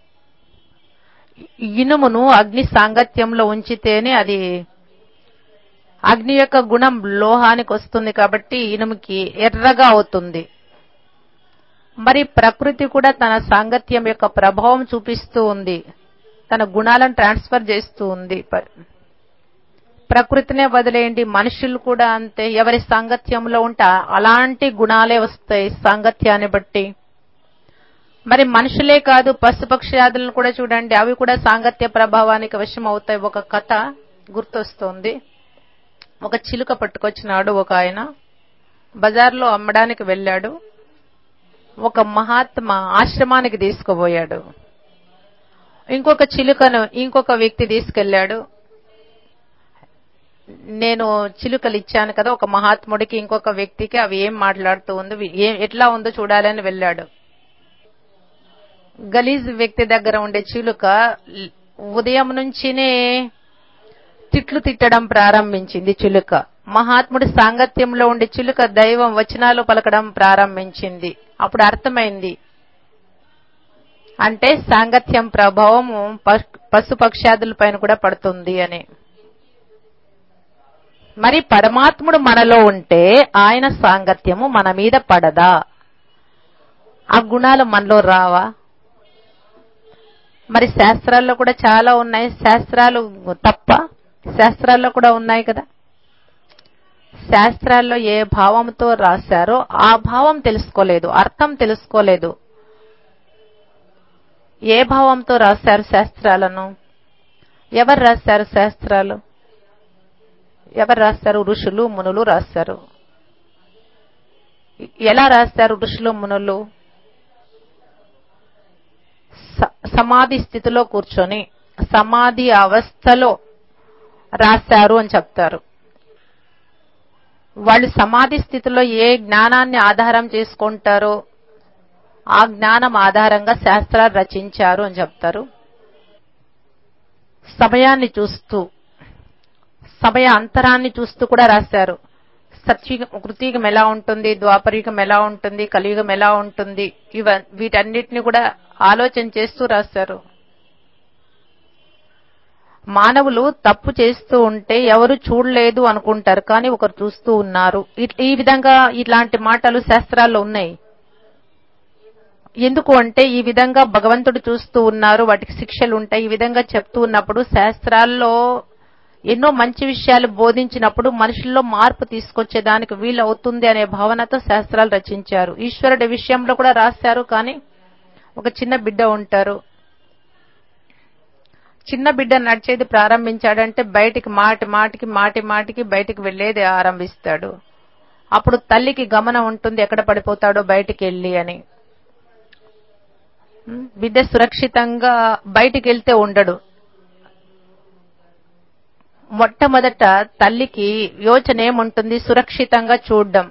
ఇనుమును అగ్ని సాంగత్యంలో ఉంచితేనే అది అగ్ని యొక్క గుణం లోహానికి వస్తుంది కాబట్టి ఇనుముకి ఎర్రగా అవుతుంది మరి ప్రకృతి కూడా తన సాంగత్యం యొక్క ప్రభావం చూపిస్తూ ఉంది తన గుణాలను ట్రాన్స్ఫర్ చేస్తూ ఉంది ప- ప్రకృతినే వదిలేయండి మనుషులు కూడా అంతే ఎవరి సాంగత్యంలో ఉంటే ఆ- అలాంటి గుణాలే వస్తాయి సాంగత్యాన్ని బట్టి మరి మనుషులే కాదు పశుపక్షాదులను కూడా చూడండి అవి కూడా సాంగత్య ప్రభావానికి వశం అవుతాయి ఒక కథ గుర్తొస్తోంది ఒక చిలుక పట్టుకొచ్చినాడు ఒక ఆయన బజార్లో అమ్మడానికి వెళ్ళాడు ఒక మహాత్మ ఆశ్రమానికి తీసుకుపోయాడు ఇంకొక చిలుకను ఇంకొక వ్యక్తి తీసుకెళ్లాడు నేను చిలుకలు ఇచ్చాను కదా ఒక మహాత్ముడికి ఇంకొక వ్యక్తికి అవి ఏం మాట్లాడుతూ ఉంది ఏం ఎట్లా ఉందో చూడాలని వెళ్ళాడు గలీజ్ వ్యక్తి దగ్గర ఉండే చిలుక ల్- ఉదయం నుంచినే తిట్లు తిట్టడం ప్రారంభించింది చిలుక మహాత్ముడి సాంగత్యంలో ఉండే చిలుక దైవం వచనాలు పలకడం ప్రారంభించింది అప్పుడు అర్థమైంది అంటే సాంగత్యం ప్రభావము పశు- పశుపక్షాదుల పైన కూడా పడుతుంది అని మరి పరమాత్ముడు మనలో ఉంటే ఆయన సాంగత్యము మన మీద పడదా ఆ గుణాలు మనలో రావా మరి శాస్త్రాల్లో కూడా చాలా ఉన్నాయి శాస్త్రాలు తప్ప శాస్త్రాల్లో కూడా ఉన్నాయి కదా శాస్త్రాల్లో ఏ భావంతో రాశారో ఆ భావం తెలుసుకోలేదు అర్థం తెలుసుకోలేదు ఏ భావంతో రాశారు శాస్త్రాలను ఎవరు రాశారు శాస్త్రాలు ఎవరు రాస్తారు ఋషులు మునులు రాస్తారు ఎలా రాస్తారు ఋషులు మునులు స- సమాధి స్థితిలో కూర్చొని సమాధి అవస్థలో రాశారు అని చెప్తారు వాళ్ళు సమాధి స్థితిలో ఏ జ్ఞానాన్ని ఆధారం చేసుకుంటారో ఆ జ్ఞానం ఆధారంగా శాస్త్రాలు రచించారు అని చెప్తారు సమయాన్ని చూస్తూ సమయ అంతరాన్ని చూస్తూ కూడా రాశారు సత్యుగం కృతయుగం ఎలా ఉంటుంది ద్వాపరయుగం ఎలా ఉంటుంది కలియుగం ఎలా ఉంటుంది ఇవ వీటన్నిటిని కూడా ఆలోచన చేస్తూ రాశారు మానవులు తప్పు చేస్తూ ఉంటే ఎవరు చూడలేదు అనుకుంటారు కానీ ఒకరు చూస్తూ ఉన్నారు ఇట్- ఈ విధంగా ఇట్లాంటి మాటలు శాస్త్రాల్లో ఉన్నాయి ఎందుకు అంటే ఈ విధంగా భగవంతుడు చూస్తూ ఉన్నారు వాటికి శిక్షలు ఉంటాయి ఈ విధంగా చెప్తూ ఉన్నప్పుడు శాస్త్రాల్లో ఎన్నో మంచి విషయాలు బోధించినప్పుడు మనుషుల్లో మార్పు తీసుకొచ్చేదానికి వీలు అవుతుంది అనే భావనతో శాస్త్రాలు రచించారు ఈశ్వరుడి విషయంలో కూడా రాశారు కానీ ఒక చిన్న బిడ్డ ఉంటారు చిన్న బిడ్డ నడిచేది ప్రారంభించాడంటే బయటికి మాటి మాటికి మాటి మాటికి బయటికి వెళ్లేది ఆరంభిస్తాడు అప్పుడు తల్లికి గమనం ఉంటుంది ఎక్కడ పడిపోతాడో బయటికి వెళ్ళి అని ఉమ్, బిడ్డ సురక్షితంగా బయటికి వెళ్తే ఉండడు మొట్టమొదట తల్లికి యోచన ఏముంటుంది సురక్షితంగా చూడడం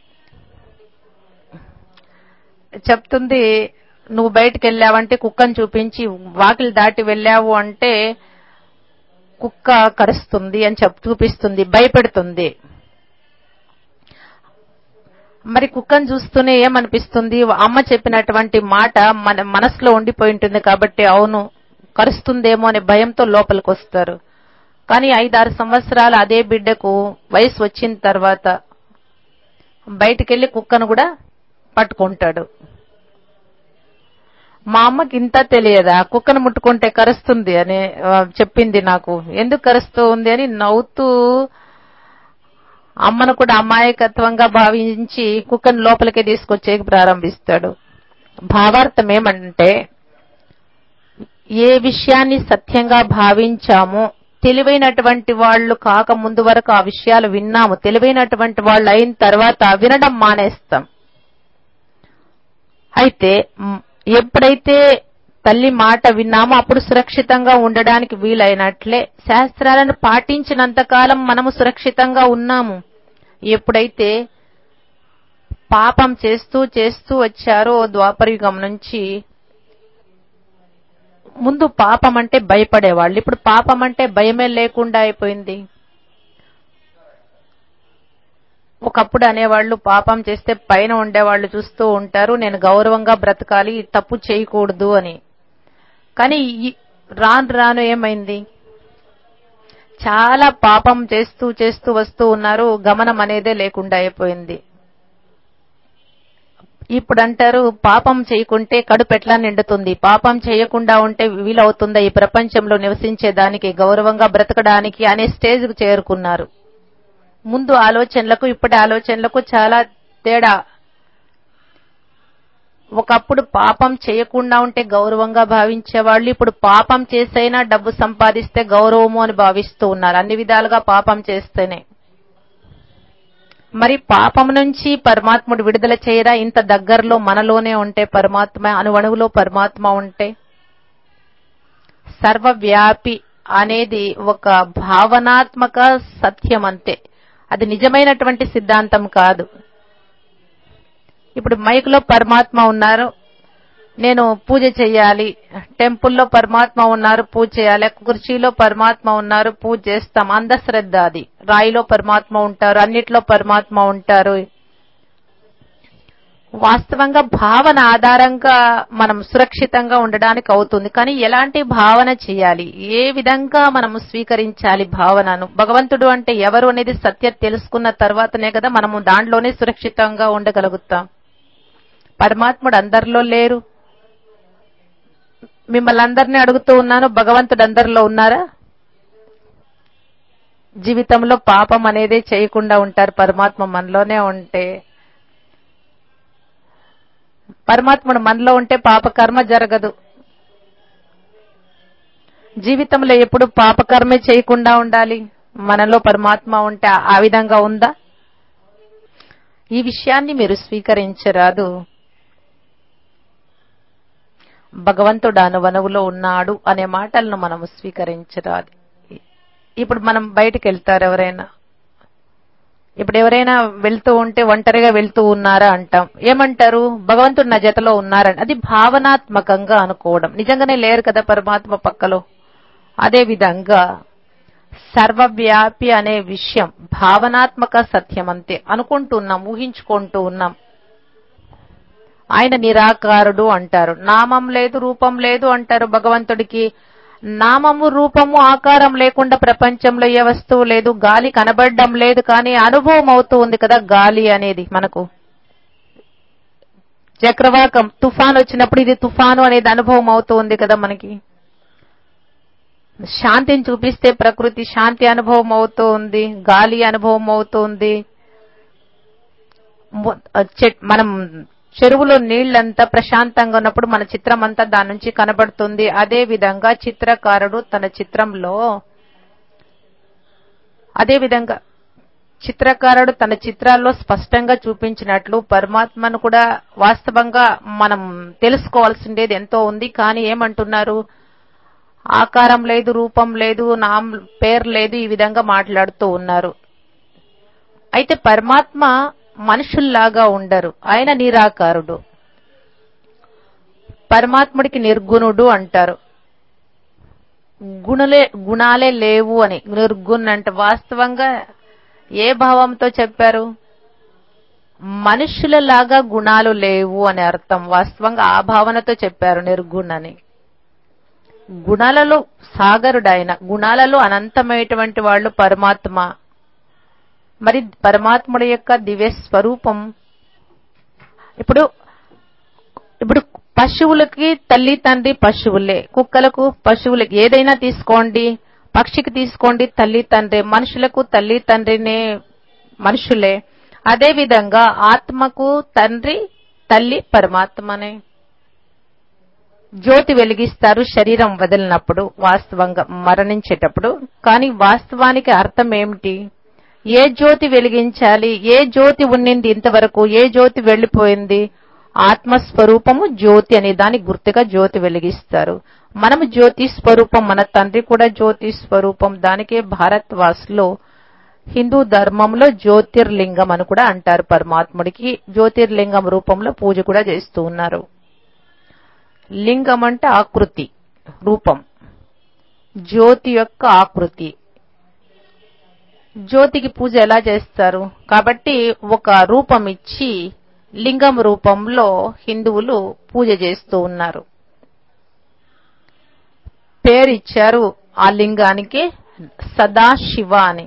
చెప్తుంది నువ్వు బయటికి వెళ్ళావంటే కుక్కను చూపించి వాకిలి దాటి వెళ్ళావు అంటే కుక్క కరుస్తుంది అని చెప్ చూపిస్తుంది భయపెడుతుంది మరి కుక్కను చూస్తూనే ఏమనిపిస్తుంది అమ్మ చెప్పినటువంటి మాట మన మనసులో ఉండిపోయి ఉంటుంది కాబట్టి అవును కరుస్తుందేమో అనే భయంతో లోపలికి వస్తారు కానీ ఐదారు సంవత్సరాలు అదే బిడ్డకు వయసు వచ్చిన తర్వాత బయటికెళ్లి కుక్కను కూడా పట్టుకుంటాడు మా అమ్మకి ఇంత తెలియదా కుక్కను ముట్టుకుంటే కరుస్తుంది అని ఆ, చెప్పింది నాకు ఎందుకు కరుస్తూ ఉంది అని నవ్వుతూ అమ్మను కూడా అమాయకత్వంగా భావించి కుక్కను లోపలికి తీసుకొచ్చే ప్రారంభిస్తాడు భావార్థం ఏమంటే ఏ విషయాన్ని సత్యంగా భావించామో తెలివైనటువంటి వాళ్ళు కాక ముందు వరకు ఆ విషయాలు విన్నాము తెలివైనటువంటి వాళ్ళు అయిన తర్వాత వినడం మానేస్తాం అయితే మ్, ఎప్పుడైతే తల్లి మాట విన్నామో అప్పుడు సురక్షితంగా ఉండడానికి వీలైనట్లే శాస్త్రాలను పాటించినంత కాలం మనము సురక్షితంగా ఉన్నాము ఎప్పుడైతే పాపం చేస్తూ చేస్తూ వచ్చారో ద్వాపరయుగం నుంచి ముందు పాపం అంటే భయపడేవాళ్ళు ఇప్పుడు పాపం అంటే భయమే లేకుండా అయిపోయింది ఒకప్పుడు అనేవాళ్ళు పాపం చేస్తే పైన ఉండేవాళ్ళు చూస్తూ ఉంటారు నేను గౌరవంగా బ్రతకాలి తప్పు చేయకూడదు అని కానీ ఈ- రాను రాను ఏమైంది చాలా పాపం చేస్తూ చేస్తూ వస్తూ ఉన్నారు గమనం అనేదే లేకుండా అయిపోయింది ఇప్పుడు అంటారు పాపం చేయకుంటే కడుపు ఎట్లా నిండుతుంది పాపం చేయకుండా ఉంటే వీలవుతుందా ఈ ప్రపంచంలో నివసించేదానికి గౌరవంగా బ్రతకడానికి అనే స్టేజ్కు చేరుకున్నారు ముందు ఆలోచనలకు ఇప్పటి ఆలోచనలకు చాలా తేడా ఒకప్పుడు పాపం చేయకుండా ఉంటే గౌరవంగా భావించేవాళ్ళు ఇప్పుడు పాపం చేసైనా డబ్బు సంపాదిస్తే గౌరవము అని భావిస్తూ ఉన్నారు అన్ని విధాలుగా పాపం చేస్తేనే మరి పాపం నుంచి పరమాత్ముడు విడుదల చేయరా ఇంత దగ్గరలో మనలోనే ఉంటే పరమాత్మ అణువణువులో పరమాత్మ ఉంటే సర్వవ్యాపి అనేది ఒక భావనాత్మక సత్యం అంతే అది నిజమైనటువంటి సిద్ధాంతం కాదు ఇప్పుడు మైక్లో పరమాత్మ ఉన్నారు నేను పూజ చేయాలి టెంపుల్లో పరమాత్మ ఉన్నారు పూజ చేయాలి కుర్చీలో పరమాత్మ ఉన్నారు పూజ చేస్తాం అంధశ్రద్ధ అది రాయిలో పరమాత్మ ఉంటారు అన్నిట్లో పరమాత్మ ఉంటారు వాస్తవంగా భావన ఆధారంగా మనం సురక్షితంగా ఉండడానికి అవుతుంది కానీ ఎలాంటి భావన చేయాలి ఏ విధంగా మనం స్వీకరించాలి భావనను భగవంతుడు అంటే ఎవరు అనేది సత్యం తెలుసుకున్న తర్వాతనే కదా మనము దాంట్లోనే సురక్షితంగా ఉండగలుగుతాం పరమాత్ముడు అందరిలో లేరు మిమ్మల్ని అందరినీ అడుగుతూ ఉన్నాను భగవంతుడు అందరిలో ఉన్నారా జీవితంలో పాపం అనేదే చేయకుండా ఉంటారు పరమాత్మ మనలోనే ఉంటే పరమాత్ముడు మనలో ఉంటే పాపకర్మ జరగదు జీవితంలో ఎప్పుడు పాపకర్మే చేయకుండా ఉండాలి మనలో పరమాత్మ ఉంటే ఆ- ఆ విధంగా ఉందా ఈ విషయాన్ని మీరు స్వీకరించరాదు భగవంతుడు అనువనువులో ఉన్నాడు అనే మాటలను మనము స్వీకరించరాదు ఇప్పుడు మనం బయటికి వెళ్తారు ఎవరైనా ఇప్పుడు ఎవరైనా వెళ్తూ ఉంటే ఒంటరిగా వెళ్తూ ఉన్నారా అంటాం ఏమంటారు భగవంతుడు నా జతలో ఉన్నారని అది భావనాత్మకంగా అనుకోవడం నిజంగానే లేరు కదా పరమాత్మ పక్కలో అదే విధంగా సర్వవ్యాపి అనే విషయం భావనాత్మక సత్యం అంతే అనుకుంటున్నాం ఊహించుకుంటూ ఉన్నాం ఆయన నిరాకారుడు అంటారు నామం లేదు రూపం లేదు అంటారు భగవంతుడికి నామము రూపము ఆకారం లేకుండా ప్రపంచంలో ఏ వస్తువు లేదు గాలి కనబడడం లేదు కానీ అనుభవం అవుతూ ఉంది కదా గాలి అనేది మనకు చక్రవాకం తుఫాన్ వచ్చినప్పుడు ఇది తుఫాను అనేది అనుభవం అవుతూ ఉంది కదా మనకి శాంతిని చూపిస్తే ప్రకృతి శాంతి అనుభవం అవుతూ ఉంది గాలి అనుభవం అవుతుంది మొ- చెట్- మనం చెరువులో నీళ్లంతా ప్రశాంతంగా ఉన్నప్పుడు మన చిత్రం అంతా దాని నుంచి కనబడుతుంది అదే విధంగా చిత్రకారుడు తన చిత్రంలో అదే విధంగా చిత్రకారుడు తన చిత్రాల్లో స్పష్టంగా చూపించినట్లు పరమాత్మను కూడా వాస్తవంగా మనం తెలుసుకోవాల్సిండేది ఎంతో ఉంది కానీ ఏమంటున్నారు ఆకారం లేదు రూపం లేదు నాం పేరు లేదు ఈ విధంగా మాట్లాడుతూ ఉన్నారు అయితే పరమాత్మ మనుషుల్లాగా ఉండరు ఆయన నిరాకారుడు పరమాత్ముడికి నిర్గుణుడు అంటారు గుణలే గుణాలే లేవు అని నిర్గుణ్ అంటే వాస్తవంగా ఏ భావంతో చెప్పారు మనుషులలాగా గుణాలు లేవు అని అర్థం వాస్తవంగా ఆ భావనతో చెప్పారు నిర్గుణ్ అని గుణాలలో సాగరుడైన గుణాలలో అనంతమైనటువంటి వాళ్ళు పరమాత్మ మరి పరమాత్ముడి యొక్క దివ్య స్వరూపం ఇప్పుడు ఇప్పుడు పశువులకి తల్లి తండ్రి పశువులే కుక్కలకు పశువులకి ఏదైనా తీసుకోండి పక్షికి తీసుకోండి తల్లి తండ్రి మనుషులకు తల్లి తండ్రినే మనుషులే అదే విధంగా ఆత్మకు తండ్రి తల్లి పరమాత్మనే జ్యోతి వెలిగిస్తారు శరీరం వదిలినప్పుడు వాస్తవంగా మరణించేటప్పుడు కానీ వాస్తవానికి అర్థం ఏమిటి ఏ జ్యోతి వెలిగించాలి ఏ జ్యోతి ఉన్నింది ఇంతవరకు ఏ జ్యోతి వెళ్లిపోయింది ఆత్మస్వరూపము జ్యోతి అనే దాని గుర్తుగా జ్యోతి వెలిగిస్తారు మనము జ్యోతి స్వరూపం మన తండ్రి కూడా జ్యోతి స్వరూపం దానికే భారత్ వాసులో హిందూ ధర్మంలో జ్యోతిర్లింగం అని కూడా అంటారు పరమాత్ముడికి జ్యోతిర్లింగం రూపంలో పూజ కూడా చేస్తూ ఉన్నారు లింగం అంటే ఆకృతి రూపం జ్యోతి యొక్క ఆకృతి జ్యోతికి పూజ ఎలా చేస్తారు కాబట్టి ఒక రూపం ఇచ్చి లింగం రూపంలో హిందువులు పూజ చేస్తూ ఉన్నారు పేరు ఇచ్చారు ఆ లింగానికి సదాశివ అని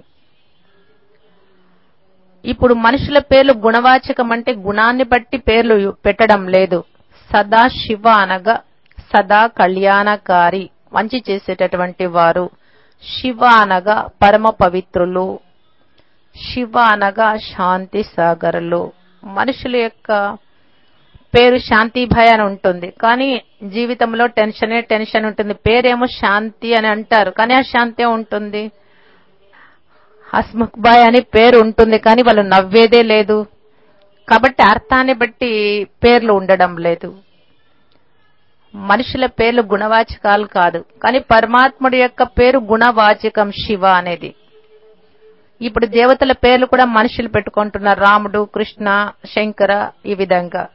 ఇప్పుడు మనుషుల పేర్లు గుణవాచకం అంటే గుణాన్ని బట్టి పేర్లు పెట్టడం లేదు సదాశివ అనగా సదా కళ్యాణకారి మంచి చేసేటటువంటి వారు శివ అనగా పరమ పవిత్రులు శివ అనగా శాంతి సాగరులు మనుషుల యొక్క పేరు శాంతి భయ అని ఉంటుంది కానీ జీవితంలో టెన్షనే టెన్షన్ ఉంటుంది పేరేమో శాంతి అని అంటారు కానీ ఆ శాంతే ఉంటుంది హస్ముఖ్ బాయ్ అని పేరు ఉంటుంది కానీ వాళ్ళు నవ్వేదే లేదు కాబట్టి అర్థాన్ని బట్టి పేర్లు ఉండడం లేదు మనుషుల పేర్లు గుణవాచకాలు కాదు కానీ పరమాత్ముడి యొక్క పేరు గుణవాచకం శివ అనేది ఇప్పుడు దేవతల పేర్లు కూడా మనుషులు పెట్టుకుంటున్నారు రాముడు కృష్ణ శంకర ఈ విధంగా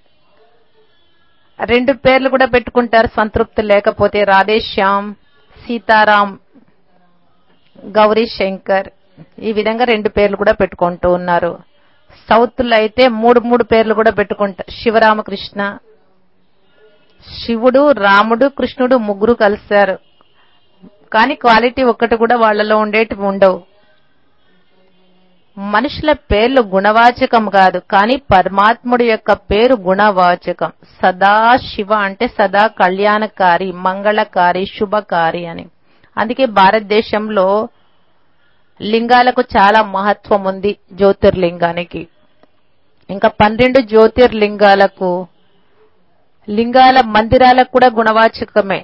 రెండు పేర్లు కూడా పెట్టుకుంటారు సంతృప్తి లేకపోతే రాధేశ్యామ్ సీతారాం గౌరీ శంకర్ ఈ విధంగా రెండు పేర్లు కూడా పెట్టుకుంటూ ఉన్నారు సౌత్ లో అయితే మూడు మూడు పేర్లు కూడా పెట్టుకుంటారు శివరామకృష్ణ శివుడు రాముడు కృష్ణుడు ముగ్గురు కలిశారు కానీ క్వాలిటీ ఒక్కటి కూడా వాళ్ళలో ఉండేటి ఉండవు మనుషుల పేర్లు గుణవాచకం కాదు కానీ పరమాత్ముడి యొక్క పేరు గుణవాచకం సదా శివ అంటే సదా కళ్యాణకారి మంగళకారి శుభకారి అని అందుకే భారతదేశంలో లింగాలకు చాలా మహత్వం ఉంది జ్యోతిర్లింగానికి ఇంకా పన్నెండు జ్యోతిర్లింగాలకు లింగాల మందిరాలకు కూడా గుణవాచకమే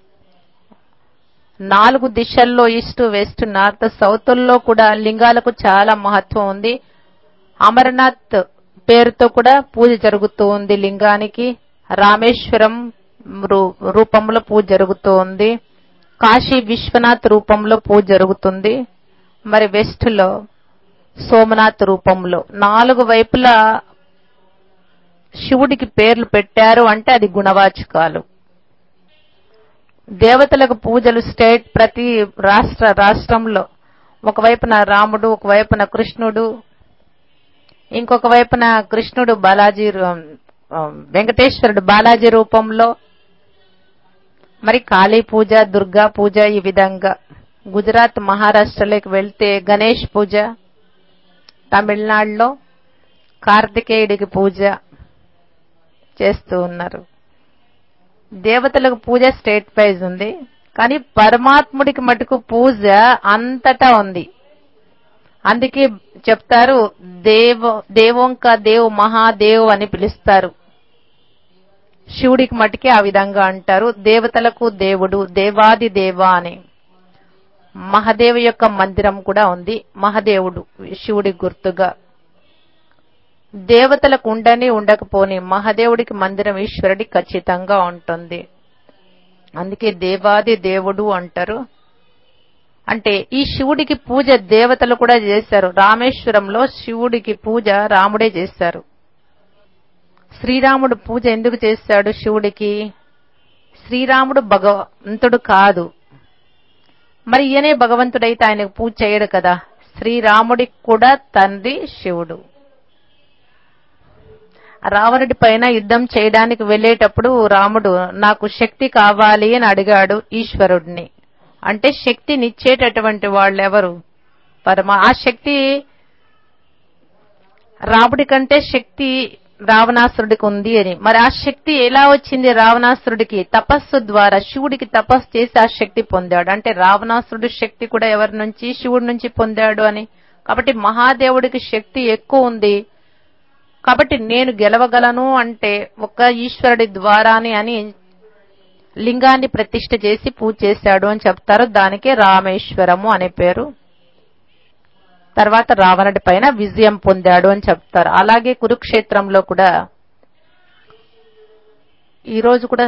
నాలుగు దిశల్లో ఈస్ట్ వెస్ట్ నార్త్ సౌత్ల్లో కూడా లింగాలకు చాలా మహత్వం ఉంది అమర్నాథ్ పేరుతో కూడా పూజ జరుగుతూ ఉంది లింగానికి రామేశ్వరం రూ- రూపంలో పూజ జరుగుతూ ఉంది కాశీ విశ్వనాథ్ రూపంలో పూజ జరుగుతుంది మరి వెస్ట్ లో సోమనాథ్ రూపంలో నాలుగు వైపులా శివుడికి పేర్లు పెట్టారు అంటే అది గుణవాచకాలు దేవతలకు పూజలు స్టేట్ ప్రతి రాష్ట్ర రాష్ట్రంలో ఒకవైపున రాముడు ఒకవైపున కృష్ణుడు ఇంకొక వైపున కృష్ణుడు బాలాజీ రూ- ఆ, వెంకటేశ్వరుడు బాలాజీ రూపంలో మరి కాళీ పూజ దుర్గా పూజ ఈ విధంగా గుజరాత్ మహారాష్ట్రలోకి వెళ్తే గణేష్ పూజ తమిళనాడులో కార్తికేయుడికి పూజ చేస్తూ ఉన్నారు దేవతలకు పూజ స్టేట్ వైజ్ ఉంది కానీ పరమాత్ముడికి మటుకు పూజ అంతటా ఉంది అందుకే చెప్తారు దేవ దేవోంక దేవ్ మహాదేవ్ అని పిలుస్తారు శివుడికి మటుకే ఆ విధంగా అంటారు దేవతలకు దేవుడు దేవాది దేవ అని మహదేవ యొక్క మందిరం కూడా ఉంది మహదేవుడు శివుడి గుర్తుగా దేవతలకు ఉండని ఉండకపోని మహదేవుడికి మందిరం ఈశ్వరుడి ఖచ్చితంగా ఉంటుంది అందుకే దేవాది దేవుడు అంటారు అంటే ఈ శివుడికి పూజ దేవతలు కూడా చేశారు రామేశ్వరంలో శివుడికి పూజ రాముడే చేశారు శ్రీరాముడు పూజ ఎందుకు చేశాడు శివుడికి శ్రీరాముడు భగవంతుడు కాదు మరి ఈయనే భగవంతుడైతే ఆయనకు పూజ చేయడు కదా శ్రీరాముడికి కూడా తండ్రి శివుడు రావణుడి పైన యుద్ధం చేయడానికి వెళ్ళేటప్పుడు రాముడు నాకు శక్తి కావాలి అని అడిగాడు ఈశ్వరుడిని అంటే శక్తినిచ్చేటటువంటి వాళ్ళెవరు పరమ ఆ శక్తి రాముడి కంటే శక్తి రావణాసురుడికి ఉంది అని మరి ఆ శక్తి ఎలా వచ్చింది రావణాసురుడికి తపస్సు ద్వారా శివుడికి తపస్సు చేసి ఆ శక్తి పొందాడు అంటే రావణాసురుడి శక్తి కూడా ఎవరి నుంచి శివుడి నుంచి పొందాడు అని కాబట్టి మహాదేవుడికి శక్తి ఎక్కువ ఉంది కాబట్టి నేను గెలవగలను అంటే ఒక ఈశ్వరుడి ద్వారానే అని లింగాన్ని ప్రతిష్ఠ చేసి పూజ చేశాడు అని చెప్తారు దానికే రామేశ్వరము అనే పేరు తర్వాత రావణుడి పైన విజయం పొందాడు అని చెప్తారు అలాగే కురుక్షేత్రంలో కూడా ఈ రోజు కూడా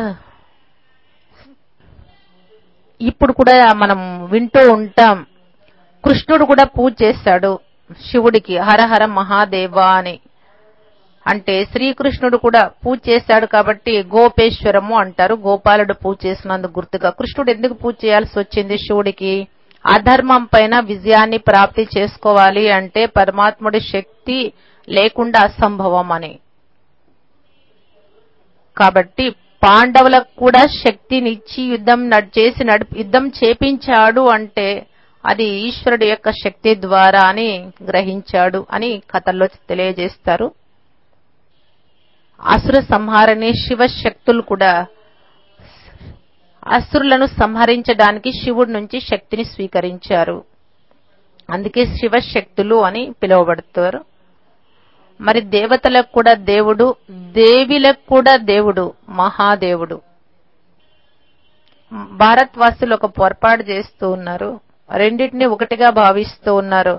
ఇప్పుడు కూడా మనం వింటూ ఉంటాం కృష్ణుడు కూడా పూజ చేశాడు శివుడికి హరహర మహాదేవ అని అంటే శ్రీకృష్ణుడు కూడా పూజ చేశాడు కాబట్టి గోపేశ్వరము అంటారు గోపాలుడు పూజ చేసినందుకు గుర్తుగా కృష్ణుడు ఎందుకు పూజ చేయాల్సి వచ్చింది శివుడికి అధర్మం పైన విజయాన్ని ప్రాప్తి చేసుకోవాలి అంటే పరమాత్ముడి శక్తి లేకుండా అసంభవం అని కాబట్టి పాండవులకు కూడా శక్తినిచ్చి యుద్ధం నడ్- చేసి నడిపి యుద్ధం చేపించాడు అంటే అది ఈశ్వరుడు యొక్క శక్తి ద్వారా అని గ్రహించాడు అని కథల్లో తెలియజేస్తారు అసుర సంహారణే శివశక్తులు కూడా అసురులను సంహరించడానికి శివుడి నుంచి శక్తిని స్వీకరించారు అందుకే శివశక్తులు అని పిలువబడతారు మరి దేవతలకు కూడా దేవుడు దేవిలకు కూడా దేవుడు మహాదేవుడు భారత్ వాసులు ఒక పొరపాటు చేస్తూ ఉన్నారు రెండింటిని ఒకటిగా భావిస్తూ ఉన్నారు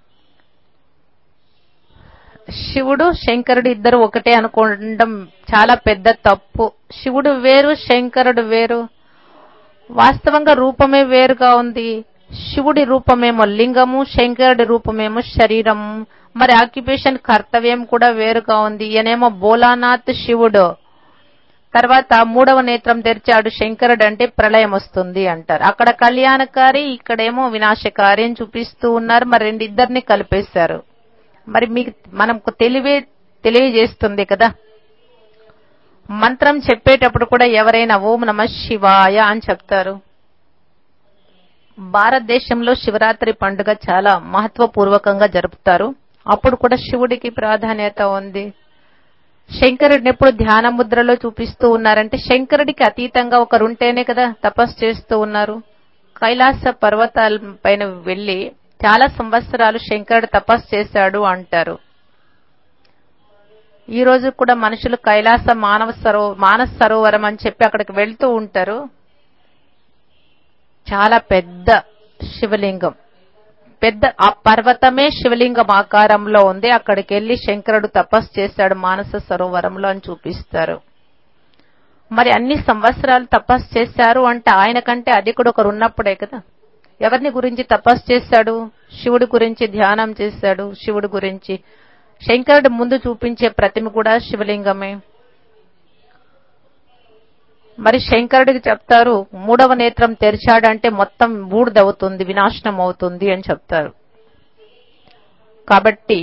శివుడు శంకరుడు ఇద్దరు ఒకటే అనుకోవడం చాలా పెద్ద తప్పు శివుడు వేరు శంకరుడు వేరు వాస్తవంగా రూపమే వేరుగా ఉంది శివుడి రూపమేమో లింగము శంకరుడి రూపమేమో శరీరం మరి ఆక్యుపేషన్ కర్తవ్యం కూడా వేరుగా ఉంది ఈయనేమో బోలానాథ్ శివుడు తర్వాత మూడవ నేత్రం తెరిచాడు శంకరుడు అంటే ప్రళయం వస్తుంది అంటారు అక్కడ కళ్యాణకారి ఇక్కడేమో వినాశకారి అని చూపిస్తూ ఉన్నారు మరి రెండిద్దరిని కలిపేశారు మరి మీకు మనకు తెలివే తెలియజేస్తుంది కదా మంత్రం చెప్పేటప్పుడు కూడా ఎవరైనా ఓం నమ శివాయ అని చెప్తారు భారతదేశంలో శివరాత్రి పండుగ చాలా మహత్వపూర్వకంగా జరుపుతారు అప్పుడు కూడా శివుడికి ప్రాధాన్యత ఉంది శంకరుడిని ఎప్పుడు ధ్యాన ముద్రలో చూపిస్తూ ఉన్నారంటే శంకరుడికి అతీతంగా ఒకరుంటేనే కదా తపస్సు చేస్తూ ఉన్నారు కైలాస పర్వతాల పైన వెళ్లి చాలా సంవత్సరాలు శంకరుడు తపస్సు చేశాడు అంటారు ఈ రోజు కూడా మనుషులు కైలాస మానవ సరో మానస సరోవరం అని చెప్పి అక్కడికి వెళ్తూ ఉంటారు చాలా పెద్ద శివలింగం పెద్ద ఆ పర్వతమే శివలింగం ఆకారంలో ఉంది అక్కడికి వెళ్లి శంకరుడు తపస్సు చేశాడు మానస సరోవరంలో అని చూపిస్తారు మరి అన్ని సంవత్సరాలు తపస్సు చేశారు అంటే ఆయన కంటే అధికుడు ఒకరు ఉన్నప్పుడే కదా ఎవరిని గురించి తపస్సు చేశాడు శివుడి గురించి ధ్యానం చేశాడు శివుడి గురించి శంకరుడు ముందు చూపించే ప్రతిమ కూడా శివలింగమే మరి శంకరుడికి చెప్తారు మూడవ నేత్రం తెరిచాడంటే మొత్తం బూడిదవుతుంది వినాశనం అవుతుంది అని చెప్తారు కాబట్టి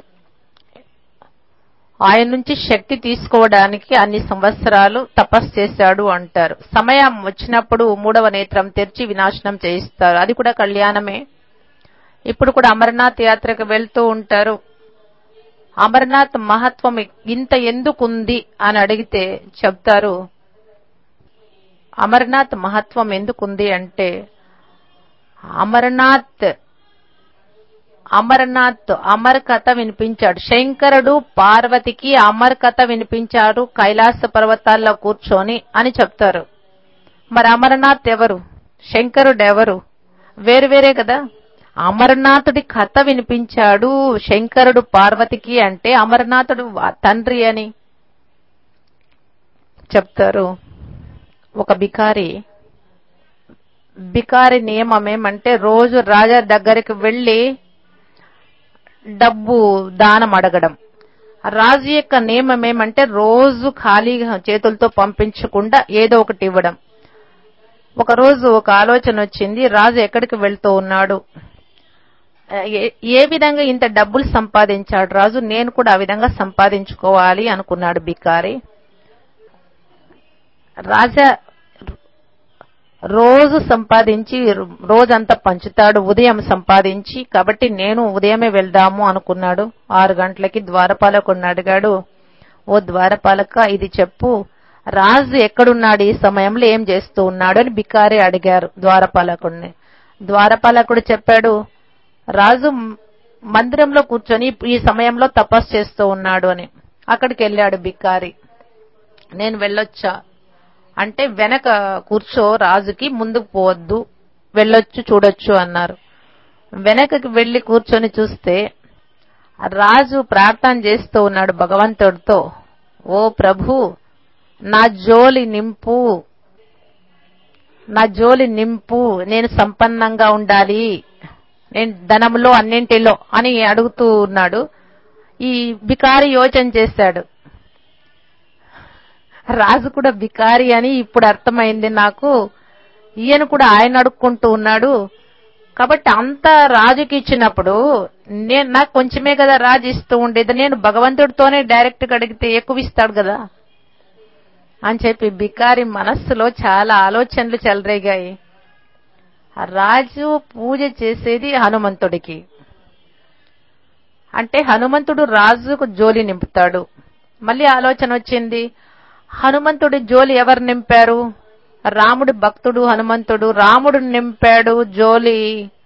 ఆయన నుంచి శక్తి తీసుకోవడానికి అన్ని సంవత్సరాలు తపస్సు చేశాడు అంటారు సమయం వచ్చినప్పుడు మూడవ నేత్రం తెరిచి వినాశనం చేయిస్తారు అది కూడా కళ్యాణమే ఇప్పుడు కూడా అమర్నాథ్ యాత్రకు వెళ్తూ ఉంటారు అమర్నాథ్ మహత్వం ఇంత ఎందుకుంది అని అడిగితే చెప్తారు అమర్నాథ్ మహత్వం ఎందుకుంది అంటే అమర్నాథ్ అమర్నాథ్ అమర్ కథ వినిపించాడు శంకరుడు పార్వతికి అమర్ కథ వినిపించాడు కైలాస పర్వతాల్లో కూర్చొని అని చెప్తారు మరి అమర్నాథ్ ఎవరు శంకరుడు ఎవరు వేరు వేరే కదా అమర్నాథుడి కథ వినిపించాడు శంకరుడు పార్వతికి అంటే అమర్నాథుడు వా- తండ్రి అని చెప్తారు ఒక బికారి బికారి నియమం ఏమంటే రోజు రాజా దగ్గరికి వెళ్లి డబ్బు దానం అడగడం రాజు యొక్క నియమం ఏమంటే రోజు ఖాళీగా చేతులతో పంపించకుండా ఏదో ఒకటి ఇవ్వడం ఒక రోజు ఒక ఆలోచన వచ్చింది రాజు ఎక్కడికి వెళ్తూ ఉన్నాడు ఏ- ఏ విధంగా ఇంత డబ్బులు సంపాదించాడు రాజు నేను కూడా ఆ విధంగా సంపాదించుకోవాలి అనుకున్నాడు బికారి రాజా రోజు సంపాదించి రోజంతా పంచుతాడు ఉదయం సంపాదించి కాబట్టి నేను ఉదయమే వెళ్దాము అనుకున్నాడు ఆరు గంటలకి ద్వారపాలకుడిని అడిగాడు ఓ ద్వారపాలక ఇది చెప్పు రాజు ఎక్కడున్నాడు ఈ సమయంలో ఏం చేస్తూ ఉన్నాడు అని బికారి అడిగారు ద్వారపాలకుడిని ద్వారపాలకుడు చెప్పాడు రాజు మందిరంలో కూర్చొని ఈ సమయంలో తపస్సు చేస్తూ ఉన్నాడు అని అక్కడికి వెళ్ళాడు బికారి నేను వెళ్ళొచ్చా అంటే వెనక కూర్చో రాజుకి ముందుకు పోవద్దు వెళ్ళొచ్చు చూడొచ్చు అన్నారు వెనకకి వెళ్లి కూర్చొని చూస్తే రాజు ప్రార్థన చేస్తూ ఉన్నాడు భగవంతుడితో ఓ ప్రభు నా జోలి నింపు నా జోలి నింపు నేను సంపన్నంగా ఉండాలి నేను ధనంలో అన్నింటిలో అని అడుగుతూ ఉన్నాడు ఈ బికారి యోచన చేశాడు రాజు కూడా బికారి అని ఇప్పుడు అర్థమైంది నాకు ఈయన కూడా ఆయన అడుక్కుంటూ ఉన్నాడు కాబట్టి అంత రాజుకి ఇచ్చినప్పుడు నేను నాకు కొంచెమే కదా రాజు ఇస్తూ ఉండేది నేను భగవంతుడితోనే డైరెక్ట్ గా అడిగితే ఎక్కువ ఇస్తాడు కదా అని చెప్పి బికారి మనస్సులో చాలా ఆలోచనలు చెలరేగాయి ఆ రాజు పూజ చేసేది హనుమంతుడికి అంటే హనుమంతుడు రాజుకు జోలి నింపుతాడు మళ్ళీ ఆలోచన వచ్చింది హనుమంతుడి జోలి ఎవరు నింపారు రాముడి భక్తుడు హనుమంతుడు రాముడు నింపాడు జోలి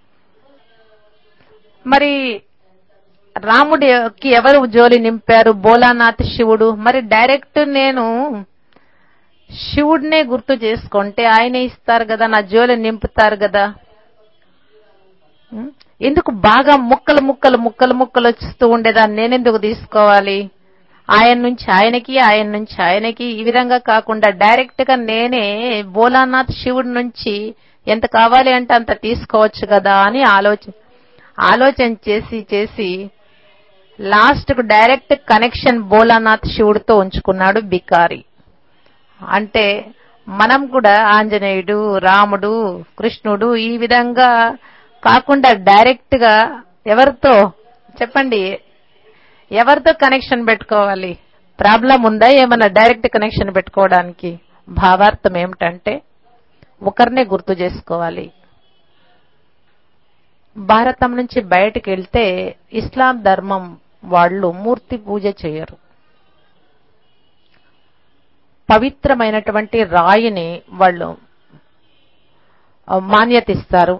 మరి రాముడికి ఎవరు జోలి నింపారు బోలానాథ్ శివుడు మరి డైరెక్ట్ నేను శివుడినే గుర్తు చేసుకుంటే ఆయనే ఇస్తారు కదా నా జోలి నింపుతారు కదా ఉం? ఎందుకు బాగా ముక్కలు ముక్కలు ముక్కలు ముక్కలు వస్తూ ఉండేదాన్ని నేనెందుకు తీసుకోవాలి ఆయన నుంచి ఆయనకి ఆయన నుంచి ఆయనకి ఈ విధంగా కాకుండా డైరెక్ట్ గా నేనే బోలానాథ్ శివుడి నుంచి ఎంత కావాలి అంటే అంత తీసుకోవచ్చు కదా అని ఆలోచన ఆలోచన చేసి చేసి లాస్ట్ కు డైరెక్ట్ కనెక్షన్ బోలానాథ్ శివుడితో ఉంచుకున్నాడు బికారి అంటే మనం కూడా ఆంజనేయుడు రాముడు కృష్ణుడు ఈ విధంగా కాకుండా డైరెక్ట్ గా ఎవరితో చెప్పండి ఎవరితో కనెక్షన్ పెట్టుకోవాలి ప్రాబ్లం ఉందా ఏమన్నా డైరెక్ట్ కనెక్షన్ పెట్టుకోవడానికి భావార్థం ఏమిటంటే ఒకరినే గుర్తు చేసుకోవాలి భారతం నుంచి బయటకు వెళ్తే ఇస్లాం ధర్మం వాళ్ళు మూర్తి పూజ చేయరు పవిత్రమైనటువంటి రాయిని వాళ్ళు ఆ, మాన్యత ఇస్తారు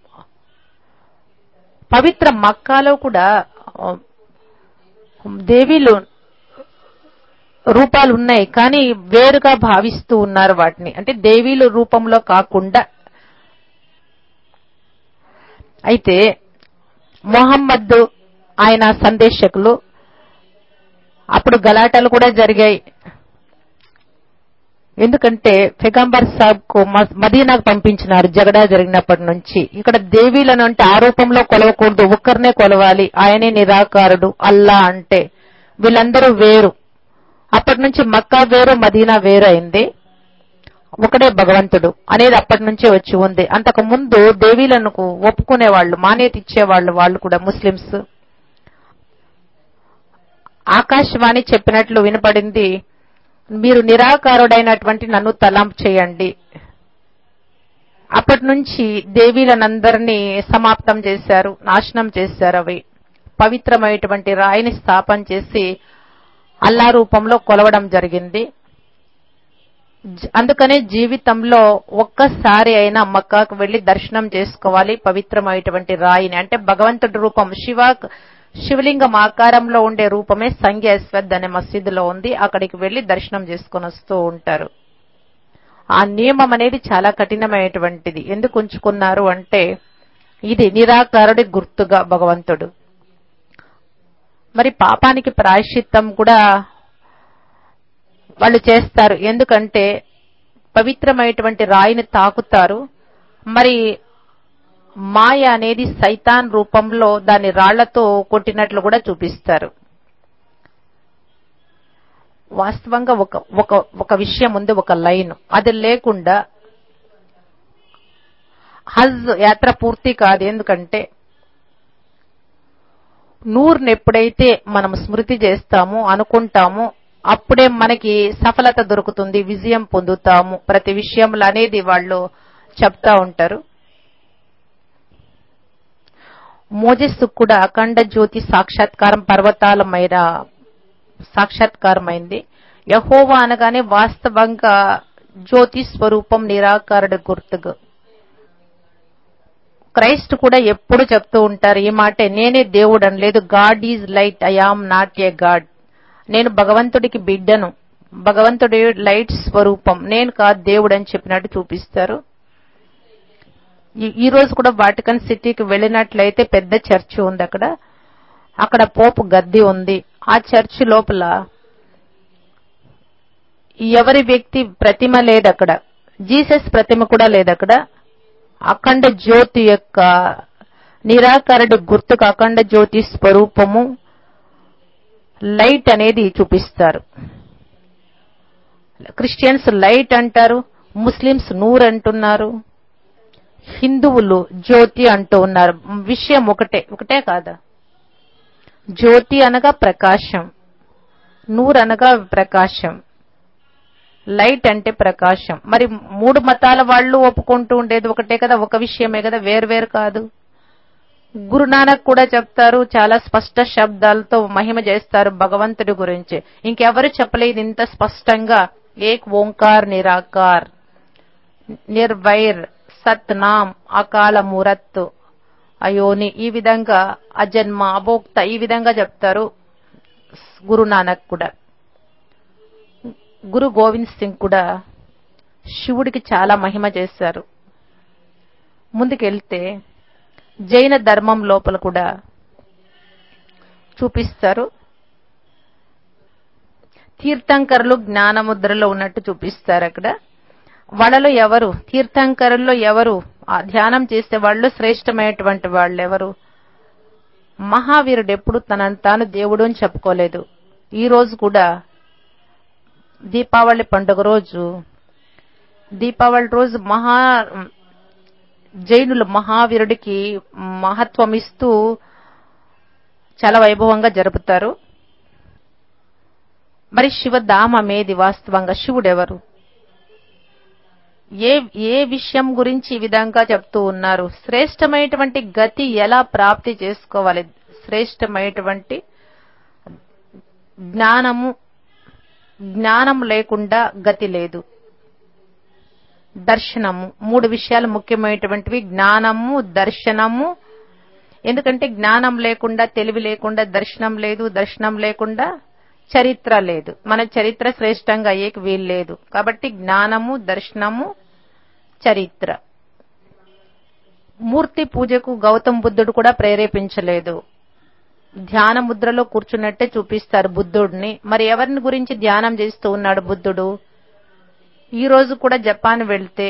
పవిత్ర మక్కాలో కూడా ఆ, దేవీలు రూపాలు ఉన్నాయి కానీ వేరుగా భావిస్తూ ఉన్నారు వాటిని అంటే దేవీలు రూపంలో కాకుండా అయితే మొహమ్మద్ ఆయన సందేశకులు అప్పుడు గలాటలు కూడా జరిగాయి ఎందుకంటే ఫెగంబర్ సాబ్ కు మ- మదీనాకు పంపించినారు జగడా జరిగినప్పటి నుంచి ఇక్కడ దేవీలను అంటే ఆ రూపంలో కొలవకూడదు ఒక్కరినే కొలవాలి ఆయనే నిరాకారుడు అల్లా అంటే వీళ్ళందరూ వేరు అప్పటి నుంచి మక్కా వేరు మదీనా వేరు అయింది ఒకడే భగవంతుడు అనేది అప్పటి నుంచే వచ్చి ఉంది అంతకు ముందు దేవీలను ఒప్పుకునే వాళ్ళు మాన్యత ఇచ్చేవాళ్ళు వాళ్ళు కూడా ముస్లిమ్స్ ఆకాశవాణి చెప్పినట్లు వినపడింది మీరు నిరాకారుడైనటువంటి నన్ను తలాం చేయండి అప్పటి నుంచి దేవీలనందరినీ సమాప్తం చేశారు నాశనం చేశారు అవి పవిత్రమైనటువంటి రాయిని స్థాపన చేసి అల్లా రూపంలో కొలవడం జరిగింది జ- అందుకనే జీవితంలో ఒక్కసారి అయినా మక్కాకు వెళ్లి దర్శనం చేసుకోవాలి పవిత్రమైనటువంటి రాయిని అంటే భగవంతుడి రూపం శివ శివలింగం ఆకారంలో ఉండే రూపమే సంఘ అశ్వద్ అనే మసీదులో ఉంది అక్కడికి వెళ్లి దర్శనం చేసుకొని వస్తూ ఉంటారు ఆ నియమం అనేది చాలా కఠినమైనటువంటిది ఎందుకు ఉంచుకున్నారు అంటే ఇది నిరాకారుడి గుర్తుగా భగవంతుడు మరి పాపానికి ప్రాయశ్చిత్తం కూడా వాళ్ళు చేస్తారు ఎందుకంటే పవిత్రమైనటువంటి రాయిని తాకుతారు మరి మాయ అనేది సైతాన్ రూపంలో దాని రాళ్లతో కొట్టినట్లు కూడా చూపిస్తారు వాస్తవంగా ఒక ఒక ఒక విషయం ఉంది ఒక లైన్ అది లేకుండా హజ్ యాత్ర పూర్తి కాదు ఎందుకంటే నూరుని ఎప్పుడైతే మనం స్మృతి చేస్తామో అనుకుంటామో అప్పుడే మనకి సఫలత దొరుకుతుంది విజయం పొందుతాము ప్రతి విషయంలో అనేది వాళ్ళు చెప్తా ఉంటారు మోజస్సు కూడా అఖండ జ్యోతి సాక్షాత్కారం పర్వతాలమైన సాక్షాత్కారమైంది యహోవా అనగానే వాస్తవంగా జ్యోతి స్వరూపం నిరాకారుడు గుర్తుగా క్రైస్ట్ కూడా ఎప్పుడు చెప్తూ ఉంటారు ఈ మాటే నేనే దేవుడు అని లేదు God is light I am not a God నేను భగవంతుడికి బిడ్డను భగవంతుడి లైట్ స్వరూపం నేను కాదు దేవుడు అని చెప్పినట్టు చూపిస్తారు ఈ- ఈ రోజు కూడా వాటికన్ సిటీకి వెళ్ళినట్లయితే పెద్ద చర్చి ఉంది అక్కడ అక్కడ పోపు గద్ది ఉంది ఆ చర్చి లోపల ఎవరి వ్యక్తి ప్రతిమ లేదు అక్కడ జీసస్ ప్రతిమ కూడా లేదు అక్కడ అఖండ జ్యోతి యొక్క నిరాకరుడి గుర్తుకు అఖండ జ్యోతి స్వరూపము లైట్ అనేది చూపిస్తారు క్రిస్టియన్స్ లైట్ అంటారు ముస్లిమ్స్ నూర్ అంటున్నారు హిందువులు జ్యోతి అంటూ ఉన్నారు విషయం ఒకటే ఒకటే కాదా జ్యోతి అనగా ప్రకాశం నూర్ అనగా ప్రకాశం లైట్ అంటే ప్రకాశం మరి మూడు మతాల వాళ్ళు ఒప్పుకుంటూ ఉండేది ఒకటే కదా ఒక విషయమే కదా వేరు కాదు గురునానక్ కూడా చెప్తారు చాలా స్పష్ట శబ్దాలతో మహిమ చేస్తారు భగవంతుడి గురించి ఇంకెవరు చెప్పలేదు ఇంత స్పష్టంగా ఏక్ ఓంకార్ నిరాకార్ నిర్వైర్ సత్ నామ్ అకాల మూరత్ అయోని ఈ విధంగా అజన్మ అభోక్త ఈ విధంగా చెప్తారు గురునానక్ కూడా గురు గోవింద్ సింగ్ కూడా శివుడికి చాలా మహిమ చేశారు ముందుకెళ్తే జైన ధర్మం లోపల కూడా చూపిస్తారు తీర్థంకరులు జ్ఞానముద్రలో ఉన్నట్టు చూపిస్తారు అక్కడ వాళ్ళలో ఎవరు తీర్థంకరుల్లో ఎవరు ఆ ధ్యానం చేసే వాళ్ళు శ్రేష్టమైనటువంటి వాళ్ళు ఎవరు మహావీరుడు ఎప్పుడు తనను తాను దేవుడు అని చెప్పుకోలేదు ఈ రోజు కూడా దీపావళి పండుగ రోజు దీపావళి రోజు మహా జైనులు మహావీరుడికి మహత్వం ఇస్తూ చాలా వైభవంగా జరుపుతారు మరి శివధామమేది వాస్తవంగా శివుడెవరు ఏ ఏ విషయం గురించి ఈ విధంగా చెప్తూ ఉన్నారు శ్రేష్టమైనటువంటి గతి ఎలా ప్రాప్తి చేసుకోవాలి శ్రేష్టమైనటువంటి జ్ఞానము జ్ఞానం లేకుండా గతి లేదు దర్శనము మూడు విషయాలు ముఖ్యమైనటువంటివి జ్ఞానము దర్శనము ఎందుకంటే జ్ఞానం లేకుండా తెలివి లేకుండా దర్శనం లేదు దర్శనం లేకుండా చరిత్ర లేదు మన చరిత్ర శ్రేష్టంగా అయ్యేకి వీలు లేదు కాబట్టి జ్ఞానము దర్శనము చరిత్ర మూర్తి పూజకు గౌతమ్ బుద్ధుడు కూడా ప్రేరేపించలేదు ధ్యాన ముద్రలో కూర్చున్నట్టే చూపిస్తారు బుద్ధుడిని మరి ఎవరిని గురించి ధ్యానం చేస్తూ ఉన్నాడు బుద్ధుడు ఈ రోజు కూడా జపాన్ వెళ్తే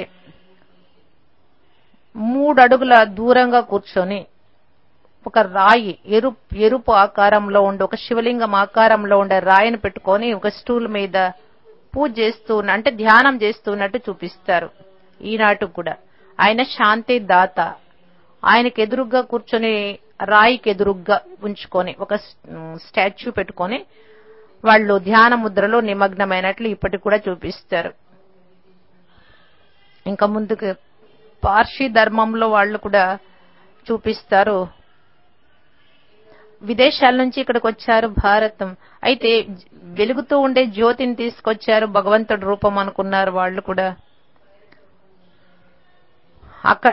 మూడు అడుగుల దూరంగా కూర్చొని ఒక రాయి ఎరుపు ఎరుపు ఆకారంలో ఉండే ఒక శివలింగం ఆకారంలో ఉండే రాయిని పెట్టుకొని ఒక స్టూల్ మీద పూజ చేస్తూ ఉన్న అంటే ధ్యానం చేస్తున్నట్టు చూపిస్తారు ఈనాటు కూడా ఆయన శాంతి దాత ఆయనకి ఎదురుగ్గా కూర్చొని రాయికి ఎదురుగ్గా ఉంచుకొని ఒక స్టాచ్యూ పెట్టుకొని వాళ్ళు ధ్యాన ముద్రలో నిమగ్నమైనట్లు ఇప్పటికి కూడా చూపిస్తారు ఇంకా ముందుకు పార్షి ధర్మంలో వాళ్ళు కూడా చూపిస్తారు విదేశాల నుంచి ఇక్కడికి వచ్చారు భారతం అయితే వెలుగుతూ ఉండే జ్యోతిని తీసుకొచ్చారు భగవంతుడి రూపం అనుకున్నారు వాళ్ళు కూడా అక్క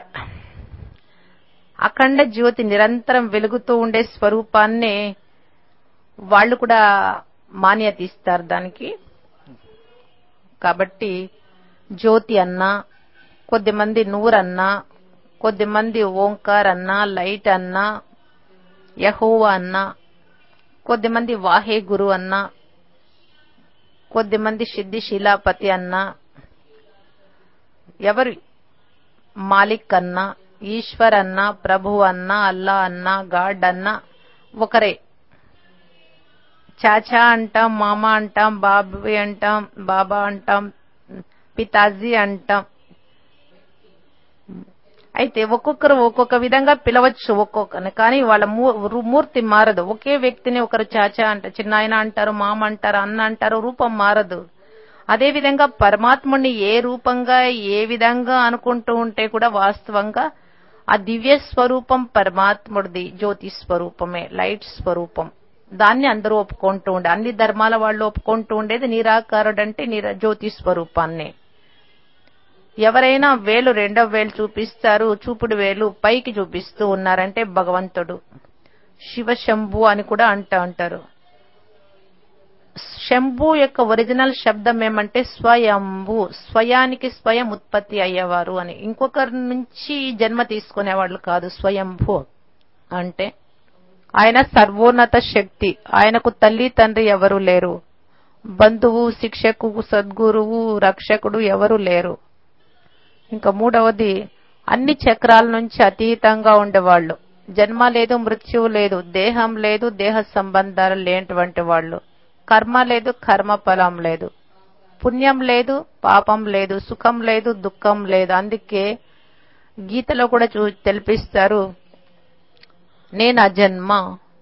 అఖండ జ్యోతి నిరంతరం వెలుగుతూ ఉండే స్వరూపాన్నే వాళ్ళు కూడా మాన్యత ఇస్తారు దానికి కాబట్టి జ్యోతి అన్నా కొద్దిమంది నూర్ అన్నా కొద్దిమంది ఓంకార్ అన్నా లైట్ అన్నా యహోవా అన్నా కొద్దిమంది వాహే గురు అన్నా కొద్దిమంది సిద్ధి శిలాపతి అన్నా ఎవరు మాలిక్ అన్నా ఈశ్వర్ అన్నా ప్రభు అన్నా అల్లా అన్నా గాడ్ అన్నా ఒకరే చాచా అంటాం మామ అంటాం బాబీ అంటాం బాబా అంటాం పితాజీ అంటాం అయితే ఒక్కొక్కరు ఒక్కొక్క విధంగా పిలవచ్చు ఒక్కొక్కరిని కానీ వాళ్ళ మూ- మూర్తి మారదు ఒకే వ్యక్తిని ఒకరు చాచా అంటారు చిన్నాయన అంటారు మామ అంటారు అన్న అంటారు రూపం మారదు అదే విధంగా పరమాత్ముని ఏ రూపంగా ఏ విధంగా అనుకుంటూ ఉంటే కూడా వాస్తవంగా ఆ దివ్య స్వరూపం పరమాత్ముడిది జ్యోతి స్వరూపమే లైట్ స్వరూపం దాన్ని అందరూ ఒప్పుకుంటూ ఉండే అన్ని ధర్మాల వాళ్ళు ఒప్పుకుంటూ ఉండేది నిరాకారుడంటే నిర జ్యోతి స్వరూపాన్ని ఎవరైనా వేలు రెండవ వేలు చూపిస్తారు చూపుడు వేలు పైకి చూపిస్తూ ఉన్నారంటే భగవంతుడు శివశంభు అని కూడా అంటూ ఉంటారు శంభు యొక్క ఒరిజినల్ శబ్దం ఏమంటే స్వయంభు స్వయానికి స్వయం ఉత్పత్తి అయ్యేవారు అని ఇంకొకరి నుంచి జన్మ తీసుకునేవాళ్ళు కాదు స్వయంభు అంటే ఆయన సర్వోన్నత శక్తి ఆయనకు తల్లి తండ్రి ఎవరు లేరు బంధువు శిక్షకు సద్గురువు రక్షకుడు ఎవరు లేరు ఇంకా మూడవది అన్ని చక్రాల నుంచి అతీతంగా ఉండేవాళ్ళు జన్మ లేదు మృత్యువు లేదు దేహం లేదు దేహ సంబంధాలు లేనటువంటి వాళ్ళు కర్మ లేదు కర్మ ఫలం లేదు పుణ్యం లేదు పాపం లేదు సుఖం లేదు దుఃఖం లేదు అందుకే గీతలో కూడా చూ తెలిపిస్తారు నేను ఆ జన్మ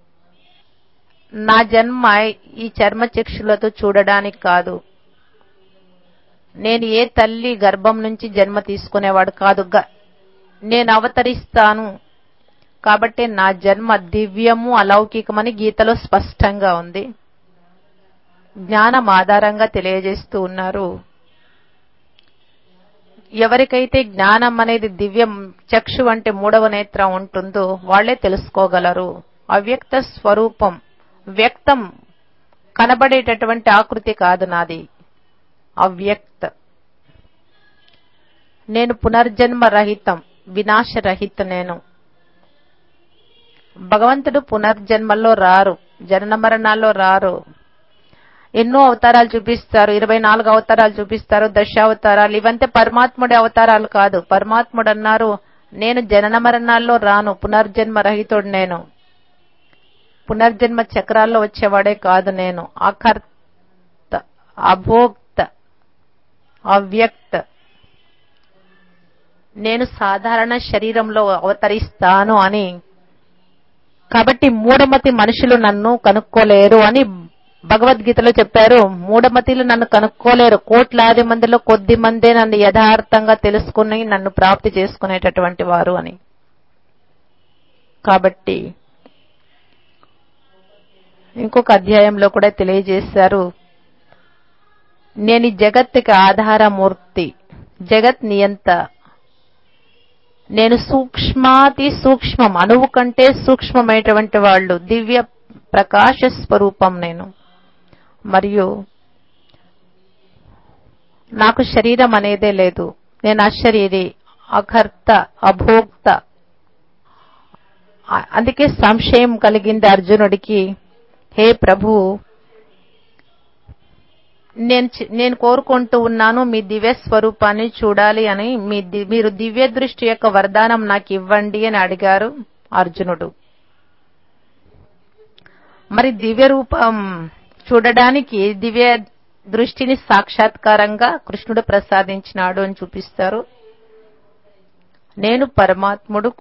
నా జన్మ ఈ చర్మ చక్షులతో చూడడానికి కాదు నేను ఏ తల్లి గర్భం నుంచి జన్మ తీసుకునేవాడు కాదు గ- నేను అవతరిస్తాను కాబట్టి నా జన్మ దివ్యము అలౌకికమని గీతలో స్పష్టంగా ఉంది జ్ఞానం ఆధారంగా తెలియజేస్తూ ఉన్నారు ఎవరికైతే జ్ఞానం అనేది దివ్యం చక్షు అంటే మూడవ నేత్రం ఉంటుందో వాళ్లే తెలుసుకోగలరు అవ్యక్త స్వరూపం వ్యక్తం కనబడేటటువంటి ఆకృతి కాదు నాది అవ్యక్త నేను పునర్జన్మ రహితం వినాశ రహిత నేను భగవంతుడు పునర్జన్మల్లో రారు జనన మరణాల్లో రారు ఎన్నో అవతారాలు చూపిస్తారు ఇరవై నాలుగు అవతారాలు చూపిస్తారు దశావతారాలు ఇవంతే పరమాత్ముడి అవతారాలు కాదు పరమాత్ముడు అన్నారు నేను జనన మరణాల్లో రాను పునర్జన్మ రహితుడు నేను పునర్జన్మ చక్రాల్లో వచ్చేవాడే కాదు నేను అకర్త అభోక్త అవ్యక్త నేను సాధారణ శరీరంలో అవతరిస్తాను అని కాబట్టి మూఢమతి మనుషులు నన్ను కనుక్కోలేరు అని భగవద్గీతలో చెప్పారు మూఢమతిలు నన్ను కనుక్కోలేరు కోట్లాది మందిలో కొద్ది మందే నన్ను యథార్థంగా తెలుసుకుని నన్ను ప్రాప్తి చేసుకునేటటువంటి వారు అని కాబట్టి ఇంకొక అధ్యాయంలో కూడా తెలియజేశారు నేను ఈ జగత్తుకి ఆధారమూర్తి జగత్ నియంత నేను సూక్ష్మాతి సూక్ష్మం అణువు కంటే సూక్ష్మమైనటువంటి వాళ్ళు దివ్య ప్రకాశ స్వరూపం నేను మరియు నాకు శరీరం అనేదే లేదు నేను అశరీరి అకర్త అభోక్త ఆ- అందుకే సంశయం కలిగింది అర్జునుడికి హే ప్రభు నేను చి- నేను కోరుకుంటూ ఉన్నాను మీ దివ్య స్వరూపాన్ని చూడాలి అని మీ ది- మీరు దివ్య దృష్టి యొక్క వరదానం నాకు ఇవ్వండి అని అడిగారు అర్జునుడు మరి దివ్య రూపం చూడడానికి దివ్య దృష్టిని సాక్షాత్కారంగా కృష్ణుడు ప్రసాదించినాడు అని చూపిస్తారు నేను పరమాత్ముడు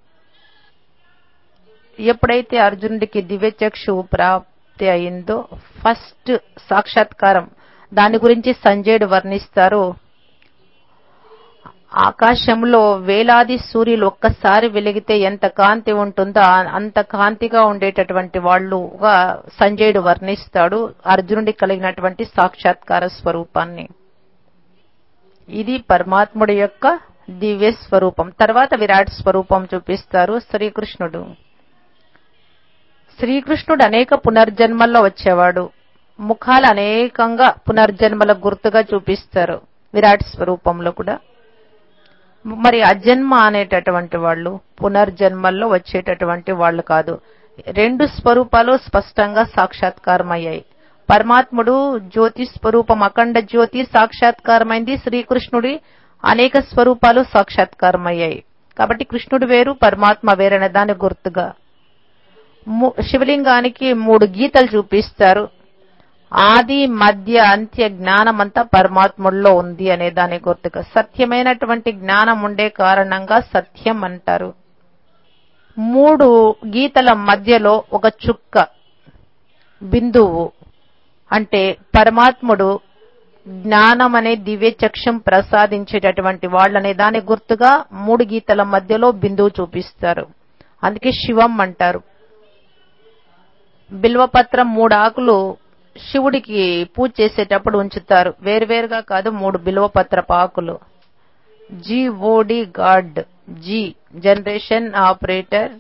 ఎప్పుడైతే అర్జునుడికి దివ్య చక్షు ప్రాప్తి అయిందో ఫస్ట్ సాక్షాత్కారం దాని గురించి సంజయుడు వర్ణిస్తారు ఆకాశంలో వేలాది సూర్యులు ఒక్కసారి వెలిగితే ఎంత కాంతి ఉంటుందో ఆ- అంత కాంతిగా ఉండేటటువంటి వాళ్ళుగా సంజయుడు వర్ణిస్తాడు అర్జునుడికి కలిగినటువంటి సాక్షాత్కార స్వరూపాన్ని ఇది పరమాత్ముడి యొక్క దివ్య స్వరూపం తర్వాత విరాట్ స్వరూపం చూపిస్తారు శ్రీకృష్ణుడు శ్రీకృష్ణుడు అనేక పునర్జన్మల్లో వచ్చేవాడు ముఖాలు అనేకంగా పునర్జన్మల గుర్తుగా చూపిస్తారు విరాట్ స్వరూపంలో కూడా మరి అజన్మ అనేటటువంటి వాళ్ళు పునర్జన్మల్లో వచ్చేటటువంటి వాళ్ళు కాదు రెండు స్వరూపాలు స్పష్టంగా సాక్షాత్కారమయ్యాయి పరమాత్ముడు జ్యోతి స్వరూపం అఖండ జ్యోతి సాక్షాత్కారమైంది శ్రీకృష్ణుడి అనేక స్వరూపాలు సాక్షాత్కారమయ్యాయి కాబట్టి కృష్ణుడు వేరు పరమాత్మ వేరనే దాని గుర్తుగా ము- శివలింగానికి మూడు గీతలు చూపిస్తారు ఆది మధ్య అంత్య జ్ఞానమంతా పరమాత్ముల్లో ఉంది అనే దాని గుర్తుగా సత్యమైనటువంటి జ్ఞానం ఉండే కారణంగా సత్యం అంటారు మూడు గీతల మధ్యలో ఒక చుక్క బిందువు అంటే పరమాత్ముడు జ్ఞానం అనే దివ్య చక్షం ప్రసాదించేటటువంటి వాళ్ళనే దాని గుర్తుగా మూడు గీతల మధ్యలో బిందువు చూపిస్తారు అందుకే శివం అంటారు బిల్వపత్రం మూడు ఆకులు శివుడికి పూజ చేసేటప్పుడు ఉంచుతారు వేరువేరుగా కాదు మూడు బిల్వపత్రపు ఆకులు G O D God G generation operator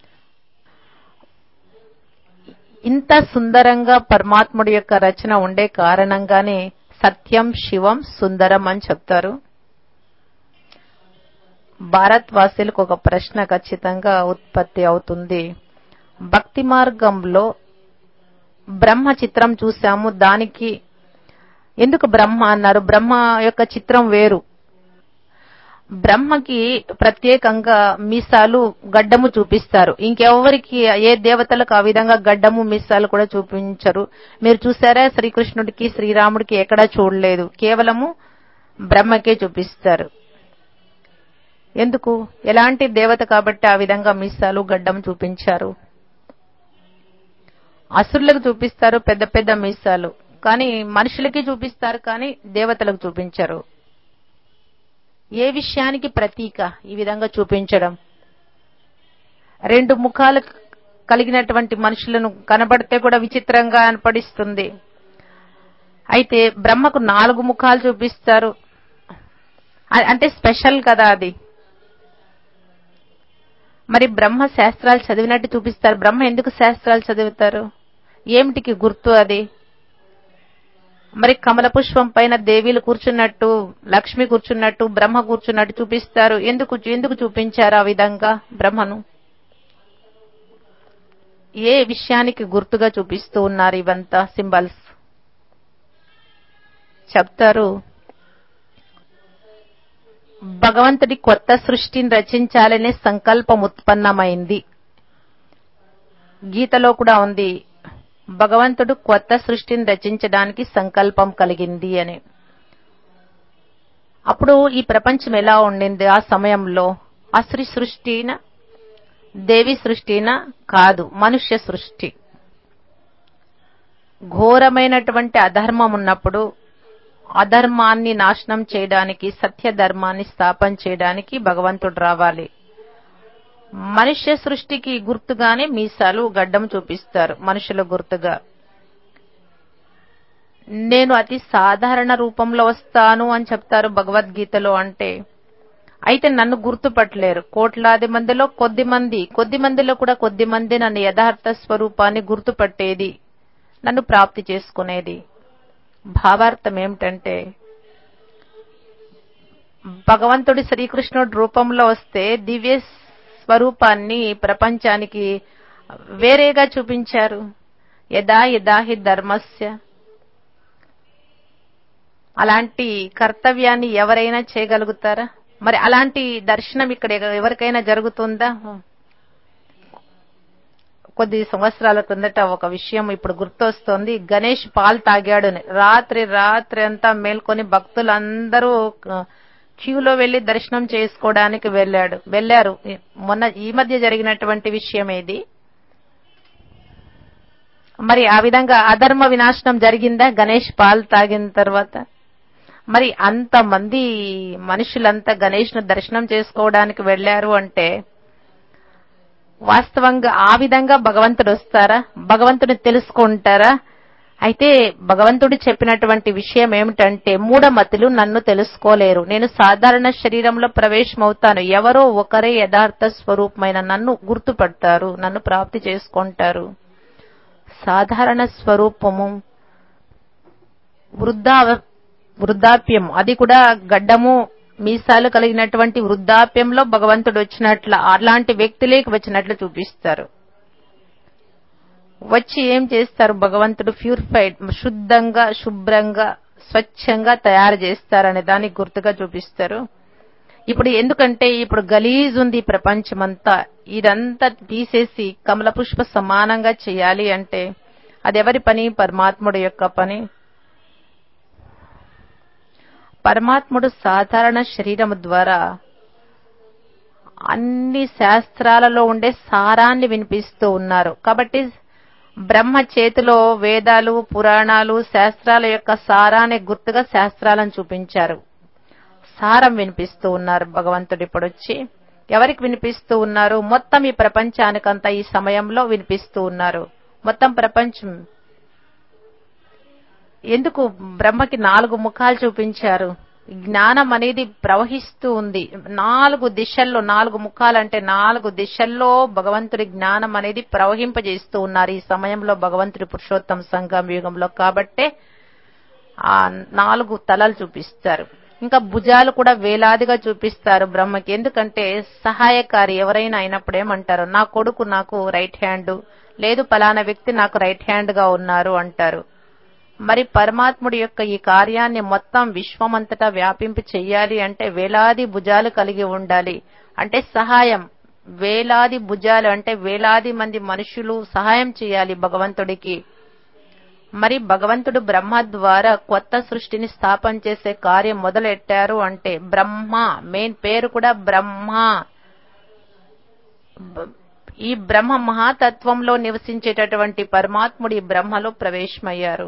ఇంత సుందరంగా పరమాత్ముడి యొక్క రచన ఉండే కారణంగానే సత్యం శివం సుందరం అని చెప్తారు భారత్ వాసులకు ఒక ప్రశ్న ఖచ్చితంగా ఉత్పత్తి అవుతుంది భక్తి మార్గంలో బ్రహ్మ చిత్రం చూసాము దానికి ఎందుకు బ్రహ్మ అన్నారు బ్రహ్మ యొక్క చిత్రం వేరు బ్రహ్మకి ప్రత్యేకంగా మీసాలు గడ్డము చూపిస్తారు ఇంకెవరికి ఏ దేవతలకు ఆ విధంగా గడ్డము మీసాలు కూడా చూపించరు మీరు చూసారా శ్రీకృష్ణుడికి శ్రీరాముడికి ఎక్కడా చూడలేదు కేవలము బ్రహ్మకే చూపిస్తారు ఎందుకు ఎలాంటి దేవత కాబట్టి ఆ విధంగా మీసాలు గడ్డం చూపించారు అసురులకు చూపిస్తారు పెద్ద పెద్ద మీసాలు కానీ మనుషులకి చూపిస్తారు కానీ దేవతలకు చూపించరు ఏ విషయానికి ప్రతీక ఈ విధంగా చూపించడం రెండు ముఖాలు కలిగినటువంటి మనుషులను కనబడితే కూడా విచిత్రంగా అనిపడిస్తుంది అయితే బ్రహ్మకు నాలుగు ముఖాలు చూపిస్తారు అ- అంటే స్పెషల్ కదా అది మరి బ్రహ్మ శాస్త్రాలు చదివినట్టు చూపిస్తారు బ్రహ్మ ఎందుకు శాస్త్రాలు చదువుతారు ఏమిటికి గుర్తు అది మరి కమల పుష్పం పైన దేవీలు కూర్చున్నట్టు లక్ష్మి కూర్చున్నట్టు బ్రహ్మ కూర్చున్నట్టు చూపిస్తారు ఎందుకు ఎందుకు చూపించారు ఆ విధంగా బ్రహ్మను ఏ విషయానికి గుర్తుగా చూపిస్తూ ఉన్నారు ఇవంతా సింబల్స్ చెప్తారు భగవంతుడి కొత్త సృష్టిని రచించాలనే సంకల్పం ఉత్పన్నమైంది గీతలో కూడా ఉంది భగవంతుడు కొత్త సృష్టిని రచించడానికి సంకల్పం కలిగింది అని అప్పుడు ఈ ప్రపంచం ఎలా ఉండింది ఆ సమయంలో అశ్రీ సృష్టిన దేవి సృష్టిన కాదు మనుష్య సృష్టి ఘోరమైనటువంటి అధర్మం ఉన్నప్పుడు అధర్మాన్ని నాశనం చేయడానికి సత్య ధర్మాన్ని స్థాపన చేయడానికి భగవంతుడు రావాలి మనుష్య సృష్టికి గుర్తుగానే మీసాలు గడ్డం చూపిస్తారు మనుషుల గుర్తుగా నేను అతి సాధారణ రూపంలో వస్తాను అని చెప్తారు భగవద్గీతలో అంటే అయితే నన్ను గుర్తుపట్టలేరు కోట్లాది మందిలో కొద్ది మంది కొద్ది మందిలో కూడా కొద్ది మంది నన్ను యథార్థ స్వరూపాన్ని గుర్తుపట్టేది నన్ను ప్రాప్తి చేసుకునేది భావార్థం ఏమిటంటే భగవంతుడి శ్రీకృష్ణుడి రూపంలో వస్తే దివ్య స్వరూపాన్ని ప్రపంచానికి వేరేగా చూపించారు యదా యదా హి ధర్మస్య అలాంటి కర్తవ్యాన్ని ఎవరైనా చేయగలుగుతారా మరి అలాంటి దర్శనం ఇక్కడ ఎవరికైనా జరుగుతుందా కొద్ది సంవత్సరాల కిందట ఒక విషయం ఇప్పుడు గుర్తొస్తోంది గణేష్ పాలు తాగాడు అని. రాత్రి రాత్రి అంతా మేల్కొని భక్తులందరూ ఆ, క్యూలో వెళ్లి దర్శనం చేసుకోవడానికి వెళ్ళాడు వెళ్ళారు మొన్న ఈ మధ్య జరిగినటువంటి విషయం ఇది మరి ఆ విధంగా అధర్మ వినాశనం జరిగిందా గణేష్ పాలు తాగిన తర్వాత మరి అంతమంది మనుషులంతా గణేష్ను దర్శనం చేసుకోవడానికి వెళ్లారు అంటే వాస్తవంగా ఆ విధంగా భగవంతుడు వస్తారా భగవంతుని తెలుసుకుంటారా అయితే భగవంతుడు చెప్పినటువంటి విషయం ఏమిటంటే మూఢమతులు నన్ను తెలుసుకోలేరు నేను సాధారణ శరీరంలో ప్రవేశమవుతాను ఎవరో ఒకరే యథార్థ స్వరూపమైన నన్ను గుర్తుపడతారు నన్ను ప్రాప్తి చేసుకుంటారు సాధారణ స్వరూపము వృద్ధా వృద్ధాప్యం అది కూడా గడ్డము మీసాలు కలిగినటువంటి వృద్ధాప్యంలో భగవంతుడు వచ్చినట్లు అలాంటి వ్యక్తులేకి వచ్చినట్లు చూపిస్తారు వచ్చి ఏం చేస్తారు భగవంతుడు ప్యూరిఫైడ్ శుద్ధంగా శుభ్రంగా స్వచ్ఛంగా తయారు చేస్తారనే దానికి గుర్తుగా చూపిస్తారు ఇప్పుడు ఎందుకంటే ఇప్పుడు గలీజ్ ఉంది ఈ ప్రపంచమంతా ఇదంతా తీసేసి కమల పుష్ప సమానంగా చేయాలి అంటే అది ఎవరి పని పరమాత్ముడు యొక్క పని పరమాత్ముడు సాధారణ శరీరము ద్వారా అన్ని శాస్త్రాలలో ఉండే సారాన్ని వినిపిస్తూ ఉన్నారు కాబట్టి బ్రహ్మ చేతిలో వేదాలు పురాణాలు శాస్త్రాల యొక్క సారాన్ని గుర్తుగా శాస్త్రాలను చూపించారు సారం వినిపిస్తూ ఉన్నారు భగవంతుడు ఇప్పుడు వచ్చి ఎవరికి వినిపిస్తూ ఉన్నారు మొత్తం ఈ ప్రపంచానికంతా ఈ సమయంలో వినిపిస్తూ ఉన్నారు మొత్తం ప్రపంచం ఎందుకు బ్రహ్మకి నాలుగు ముఖాలు చూపించారు జ్ఞానం అనేది ప్రవహిస్తూ ఉంది నాలుగు దిశల్లో నాలుగు ముఖాలంటే నాలుగు దిశల్లో భగవంతుడి జ్ఞానం అనేది ప్రవహింపజేస్తూ ఉన్నారు ఈ సమయంలో భగవంతుడి పురుషోత్తమ సంఘం యుగంలో కాబట్టే ఆ నాలుగు తలలు చూపిస్తారు ఇంకా భుజాలు కూడా వేలాదిగా చూపిస్తారు బ్రహ్మకి ఎందుకంటే సహాయకారి ఎవరైనా అయినప్పుడు ఏమంటారు నా కొడుకు నాకు రైట్ హ్యాండ్ లేదు పలానా వ్యక్తి నాకు రైట్ హ్యాండ్ గా ఉన్నారు అంటారు మరి పరమాత్ముడి యొక్క ఈ కార్యాన్ని మొత్తం విశ్వమంతటా వ్యాపింప చెయ్యాలి అంటే వేలాది భుజాలు కలిగి ఉండాలి అంటే సహాయం వేలాది భుజాలు అంటే వేలాది మంది మనుషులు సహాయం చేయాలి భగవంతుడికి మరి భగవంతుడు బ్రహ్మ ద్వారా కొత్త సృష్టిని స్థాపన చేసే కార్యం మొదలెట్టారు అంటే బ్రహ్మ మెయిన్ పేరు కూడా బ్రహ్మ ఈ బ్రహ్మ మహాతత్వంలో నివసించేటటువంటి పరమాత్ముడి బ్రహ్మలో ప్రవేశమయ్యారు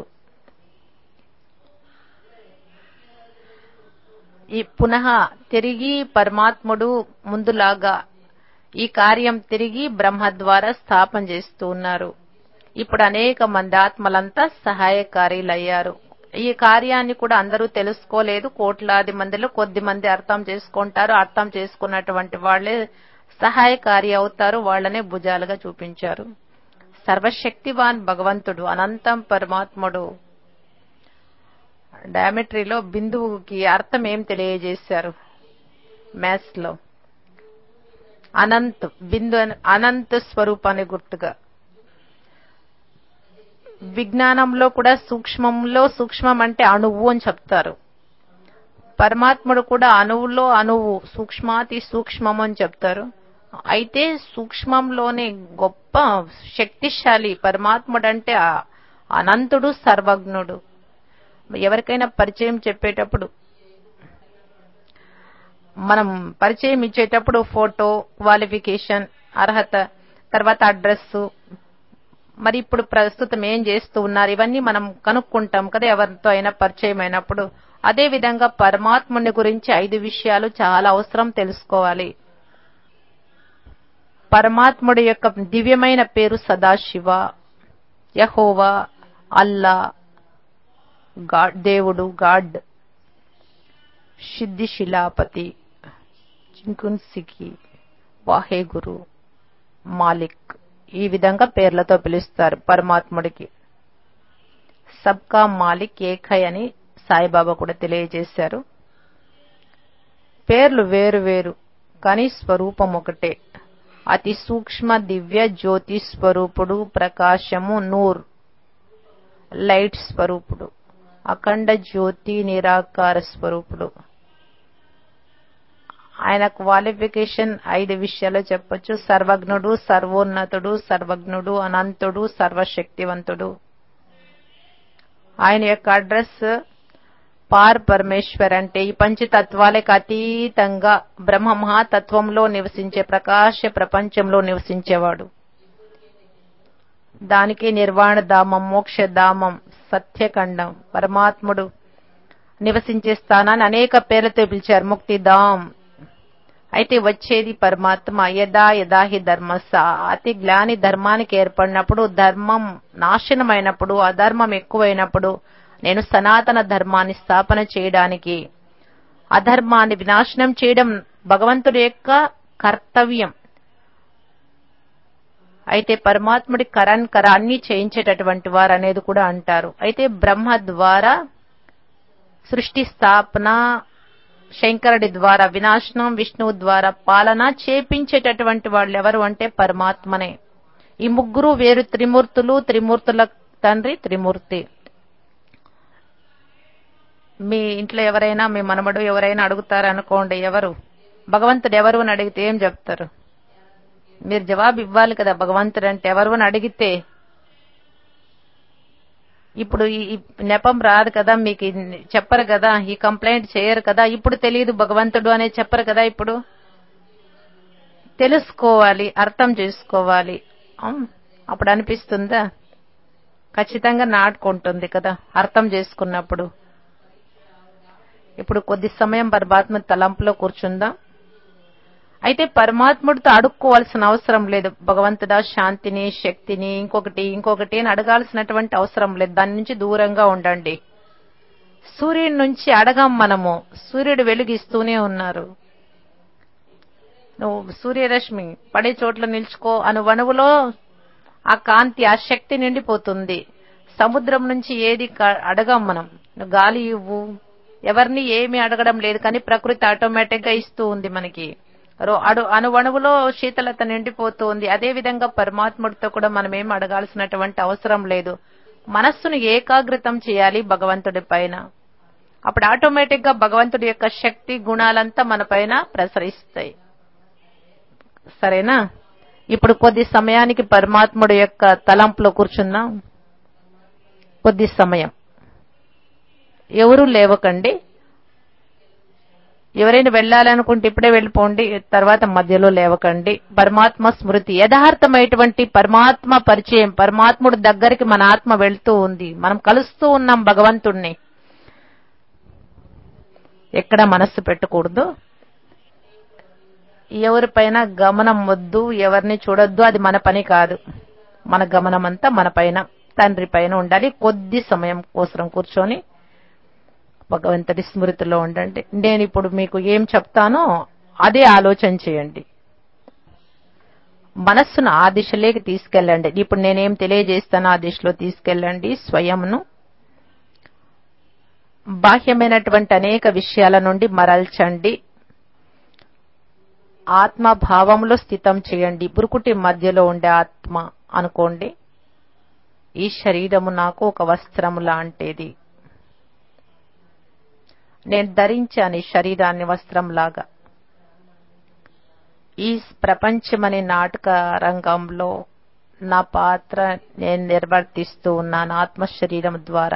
ఈ పునః తిరిగి పరమాత్ముడు ముందులాగా ఈ కార్యం తిరిగి బ్రహ్మ ద్వారా స్థాపన చేస్తూ ఉన్నారు ఇప్పుడు అనేక మంది ఆత్మలంతా సహాయకారీలయ్యారు ఈ కార్యాన్ని కూడా అందరూ తెలుసుకోలేదు కోట్లాది మందిలో కొద్ది మంది అర్థం చేసుకుంటారు అర్థం చేసుకున్నటువంటి వాళ్లే సహాయకారి అవుతారు వాళ్లనే భుజాలుగా చూపించారు సర్వశక్తివాన్ భగవంతుడు అనంతం పరమాత్ముడు డయామెట్రీలో బిందువుకి అర్థం ఏం తెలియజేశారు మ్యాథ్స్ లో అనంత్ బిందు అనంత స్వరూపాన్ని గుర్తుగా విజ్ఞానంలో కూడా సూక్ష్మంలో సూక్ష్మం అంటే అణువు అని చెప్తారు పరమాత్ముడు కూడా అణువులో అణువు సూక్ష్మాతి సూక్ష్మం అని చెప్తారు అయితే సూక్ష్మంలోనే గొప్ప శక్తిశాలి పరమాత్ముడు అంటే అనంతుడు సర్వజ్ఞుడు ఎవరికైనా పరిచయం చెప్పేటప్పుడు మనం పరిచయం ఇచ్చేటప్పుడు ఫోటో క్వాలిఫికేషన్ అర్హత తర్వాత అడ్రస్ మరి ఇప్పుడు ప్రస్తుతం ఏం చేస్తూ ఉన్నారు ఇవన్నీ మనం కనుక్కుంటాం కదా ఎవరితో అయినా పరిచయం అయినప్పుడు అదే విధంగా పరమాత్ముని గురించి ఐదు విషయాలు చాలా అవసరం తెలుసుకోవాలి పరమాత్ముడి యొక్క దివ్యమైన పేరు సదాశివ యహోవా అల్లా గాడ్ దేవుడు గాడ్ సిద్ధి శిలాపతి చింకున్సికి వాహేగురు మాలిక్ ఈ విధంగా పేర్లతో పిలుస్తారు పరమాత్ముడికి సబ్కా మాలిక్ ఏకై అని సాయిబాబా కూడా తెలియజేశారు పేర్లు వేరు వేరు కానీ స్వరూపం ఒకటే అతి సూక్ష్మ దివ్య జ్యోతి స్వరూపుడు ప్రకాశము నూర్ లైట్ స్వరూపుడు అఖండ జ్యోతి నిరాకార స్వరూపుడు ఆయన క్వాలిఫికేషన్ ఐదు విషయాలు చెప్పొచ్చు సర్వజ్ఞుడు సర్వోన్నతుడు సర్వజ్ఞుడు అనంతుడు సర్వశక్తివంతుడు ఆయన యొక్క అడ్రస్ పార్ పరమేశ్వర్ అంటే ఈ పంచతత్వాలకు అతీతంగా బ్రహ్మ మహాతత్వంలో నివసించే ప్రకాశ ప్రపంచంలో నివసించేవాడు దానికి నిర్వాణ ధామం మోక్ష ధామం సత్యఖండం పరమాత్ముడు నివసించే స్థానాన్ని అనేక పేర్లతో పిలిచారు ముక్తిధామ్ అయితే వచ్చేది పరమాత్మ యదా యదా హి ధర్మస అతి గ్లాని ధర్మానికి ఏర్పడినప్పుడు ధర్మం నాశనమైనప్పుడు అధర్మం ఎక్కువైనప్పుడు నేను సనాతన ధర్మాన్ని స్థాపన చేయడానికి అధర్మాన్ని వినాశనం చేయడం భగవంతుడి యొక్క కర్తవ్యం అయితే పరమాత్ముడి కరణ్ కర అన్ని చేయించేటటువంటి వారు అనేది కూడా అంటారు అయితే బ్రహ్మ ద్వారా సృష్టి స్థాపన శంకరుడి ద్వారా వినాశనం విష్ణువు ద్వారా పాలన చేపించేటటువంటి వాళ్ళు ఎవరు అంటే పరమాత్మనే ఈ ముగ్గురు వేరు త్రిమూర్తులు త్రిమూర్తుల తండ్రి త్రిమూర్తి మీ ఇంట్లో ఎవరైనా మీ మనమడు ఎవరైనా అడుగుతారనుకోండి ఎవరు భగవంతుడు ఎవరు అని అడిగితే ఏం చెప్తారు మీరు జవాబు ఇవ్వాలి కదా భగవంతుడు అంటే ఎవరు అని అడిగితే ఇప్పుడు ఈ ఈ నెపం రాదు కదా మీకు ఇది చెప్పరు కదా ఈ కంప్లైంట్ చేయరు కదా ఇప్పుడు తెలియదు భగవంతుడు అనేది చెప్పరు కదా ఇప్పుడు తెలుసుకోవాలి అర్థం చేసుకోవాలి అవును. అప్పుడు అనిపిస్తుందా ఖచ్చితంగా నాటుకుంటుంది కదా అర్థం చేసుకున్నప్పుడు ఇప్పుడు కొద్ది సమయం పరమాత్మ తలంపులో కూర్చుందాం అయితే పరమాత్ముడితో అడుక్కోవాల్సిన అవసరం లేదు భగవంతుడా శాంతిని శక్తిని ఇంకొకటి ఇంకొకటి అని అడగాల్సినటువంటి అవసరం లేదు దాని నుంచి దూరంగా ఉండండి సూర్యుడి నుంచి అడగం మనము సూర్యుడు వెలుగిస్తూనే ఉన్నారు నువ్వు సూర్యరశ్మి పడే చోట్ల నిల్చుకో అను వణువులో ఆ కాంతి ఆ శక్తి నిండిపోతుంది సముద్రం నుంచి ఏది క- అడగం మనం నువ్వు గాలి ఇవ్వు ఎవరిని ఏమి అడగడం లేదు కానీ ప్రకృతి ఆటోమేటిక్ గా ఇస్తూ ఉంది మనకి రో- అడు అణువణువులో శీతలత నిండిపోతూ ఉంది అదే విధంగా పరమాత్ముడితో కూడా మనం ఏం అడగాల్సినటువంటి అవసరం లేదు మనస్సును ఏకాగ్రతం చేయాలి భగవంతుడి పైన అప్పుడు ఆటోమేటిక్ గా భగవంతుడి యొక్క శక్తి గుణాలంతా మన పైన ప్రసరిస్తాయి సరేనా ఇప్పుడు కొద్ది సమయానికి పరమాత్ముడి యొక్క తలంపులో కూర్చుందాం కొద్ది సమయం ఎవరు లేవకండి ఎవరైనా వెళ్ళాలనుకుంటే ఇప్పుడే వెళ్ళిపోండి తర్వాత మధ్యలో లేవకండి పరమాత్మ స్మృతి యథార్థమైనటువంటి పరమాత్మ పరిచయం పరమాత్ముడి దగ్గరికి మన ఆత్మ వెళ్తూ ఉంది మనం కలుస్తూ ఉన్నాం భగవంతుణ్ణి ఎక్కడ మనస్సు పెట్టకూడదు ఎవరిపైన గమనం వద్దు ఎవరిని చూడొద్దు అది మన పని కాదు మన గమనం అంతా మన పైన తండ్రి పైన ఉండాలి కొద్ది సమయం కోసం కూర్చొని భగవంతుడి స్మృతిలో ఉండండి నేను ఇప్పుడు మీకు ఏం చెప్తానో అదే ఆలోచన చేయండి మనస్సును ఆ దిశలోకి తీసుకెళ్ళండి ఇప్పుడు నేనేం తెలియజేస్తానో ఆ దిశలో తీసుకెళ్ళండి స్వయంను బాహ్యమైనటువంటి అనేక విషయాల నుండి మరల్చండి ఆత్మ భావంలో స్థితం చేయండి బురుకుటి మధ్యలో ఉండే ఆత్మ అనుకోండి ఈ శరీరము నాకు ఒక వస్త్రము లాంటిది నేను ధరించాను ఈ శరీరాన్ని వస్త్రంలాగా ఈ ప్రపంచమనే నాటక రంగంలో నా పాత్ర నేను నిర్వర్తిస్తూ ఉన్నాను ఆత్మ శరీరం ద్వారా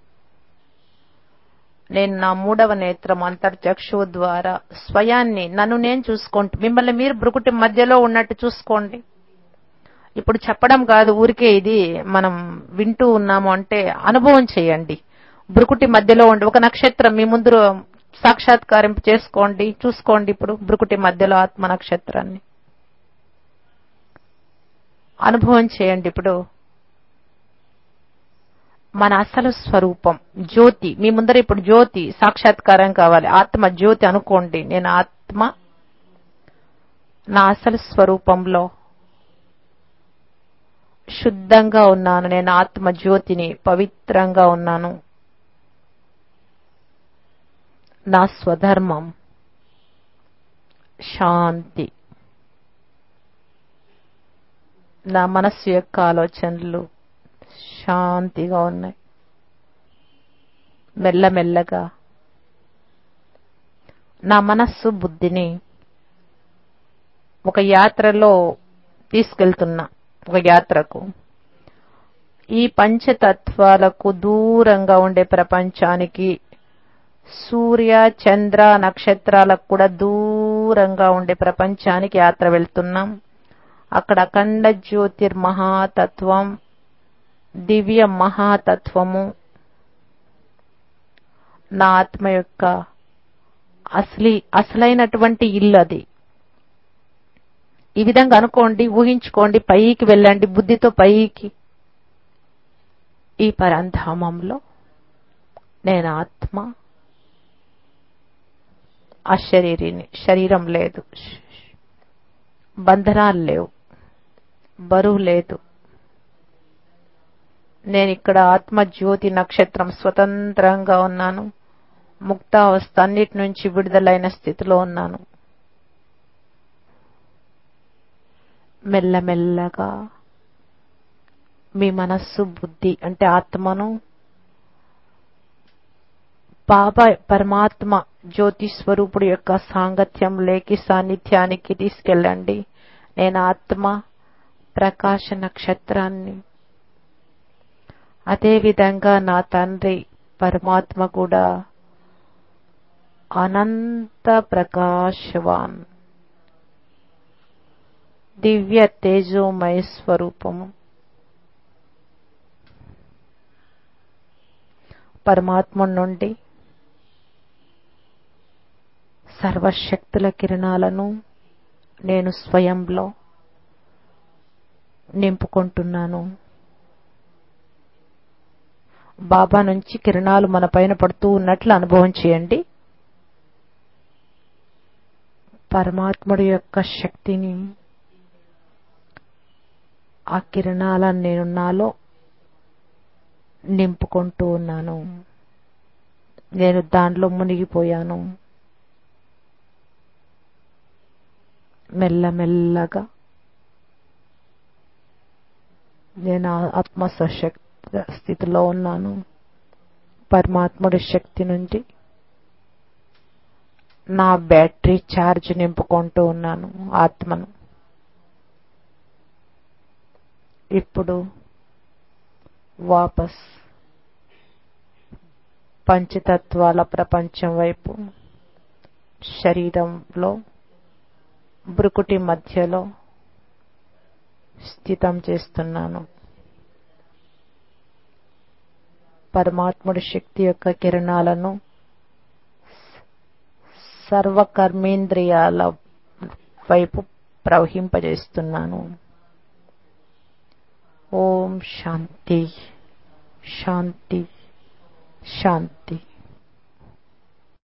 నేను నా మూడవ నేత్రం అంతర్చక్షువు ద్వారా స్వయాన్ని నన్ను నేను చూసుకుంటూ మిమ్మల్ని మీరు బ్రుకుటి మధ్యలో ఉన్నట్టు చూసుకోండి ఇప్పుడు చెప్పడం కాదు ఊరికే ఇది మనం వింటూ ఉన్నాము అంటే అనుభవం చేయండి బ్రుకుటి మధ్యలో ఉండి ఒక నక్షత్రం మీ ముందు సాక్షాత్కారింపు చేసుకోండి చూసుకోండి ఇప్పుడు బ్రుకుటి మధ్యలో ఆత్మ నక్షత్రాన్ని అనుభవం చేయండి ఇప్పుడు మన అసలు స్వరూపం జ్యోతి మీ ముందర ఇప్పుడు జ్యోతి సాక్షాత్కారం కావాలి ఆత్మ జ్యోతి అనుకోండి నేను ఆత్మ నా అసలు స్వరూపంలో శుద్ధంగా ఉన్నాను నేను ఆత్మ జ్యోతిని పవిత్రంగా ఉన్నాను నా స్వధర్మం శాంతి నా మనస్సు యొక్క ఆలోచనలు శాంతిగా ఉన్నాయి మెల్లమెల్లగా నా మనస్సు బుద్ధిని ఒక యాత్రలో తీసుకెళ్తున్నా ఒక యాత్రకు ఈ పంచతత్వాలకు దూరంగా ఉండే ప్రపంచానికి సూర్య చంద్ర నక్షత్రాలకు కూడా దూరంగా ఉండే ప్రపంచానికి యాత్ర వెళ్తున్నాం అక్కడ అఖండ జ్యోతిర్మహాతత్వం దివ్య మహాతత్వము నా ఆత్మ యొక్క అసలి అసలైనటువంటి ఇల్లు అది ఈ విధంగా అనుకోండి ఊహించుకోండి పైకి వెళ్ళండి బుద్ధితో పైకి ఈ పరంధామంలో నేను ఆత్మ ఆ శరీరిని శరీరం లేదు బంధనాలు లేవు బరువు లేదు నేను ఇక్కడ ఆత్మ జ్యోతి నక్షత్రం స్వతంత్రంగా ఉన్నాను ముక్తావస్థ అన్నిటి నుంచి విడుదలైన స్థితిలో ఉన్నాను మెల్లమెల్లగా మీ మనస్సు బుద్ధి అంటే ఆత్మను బాబా పరమాత్మ జ్యోతి స్వరూపుడు యొక్క సాంగత్యం లేకి సాన్నిధ్యానికి తీసుకెళ్ళండి నేను ఆత్మ ప్రకాశ నక్షత్రాన్ని అదేవిధంగా నా తండ్రి పరమాత్మ కూడా అనంత ప్రకాశవాన్ దివ్య తేజోమయ స్వరూపము పరమాత్మ నుండి సర్వశక్తుల కిరణాలను నేను స్వయంలో నింపుకుంటున్నాను బాబా నుంచి కిరణాలు మన పైన పడుతూ ఉన్నట్లు అనుభవం చేయండి పరమాత్ముడి యొక్క శక్తిని ఆ కిరణాలను నేను నాలో నింపుకుంటూ ఉన్నాను నేను దానిలో మునిగిపోయాను మెల్లమెల్లగా నేను ఆత్మ సశక్తి స్థితిలో ఉన్నాను పరమాత్ముడి శక్తి నుండి నా బ్యాటరీ ఛార్జ్ నింపుకుంటూ ఉన్నాను ఆత్మను ఇప్పుడు వాపస్ పంచతత్వాల ప్రపంచం వైపు శరీరంలో బ్రుకుటి మధ్యలో స్థితం చేస్తున్నాను పరమాత్ముడి శక్తి యొక్క కిరణాలను సర్వకర్మేంద్రియాల వైపు ప్రవహింపజేస్తున్నాను ఓం శాంతి శాంతి శాంతి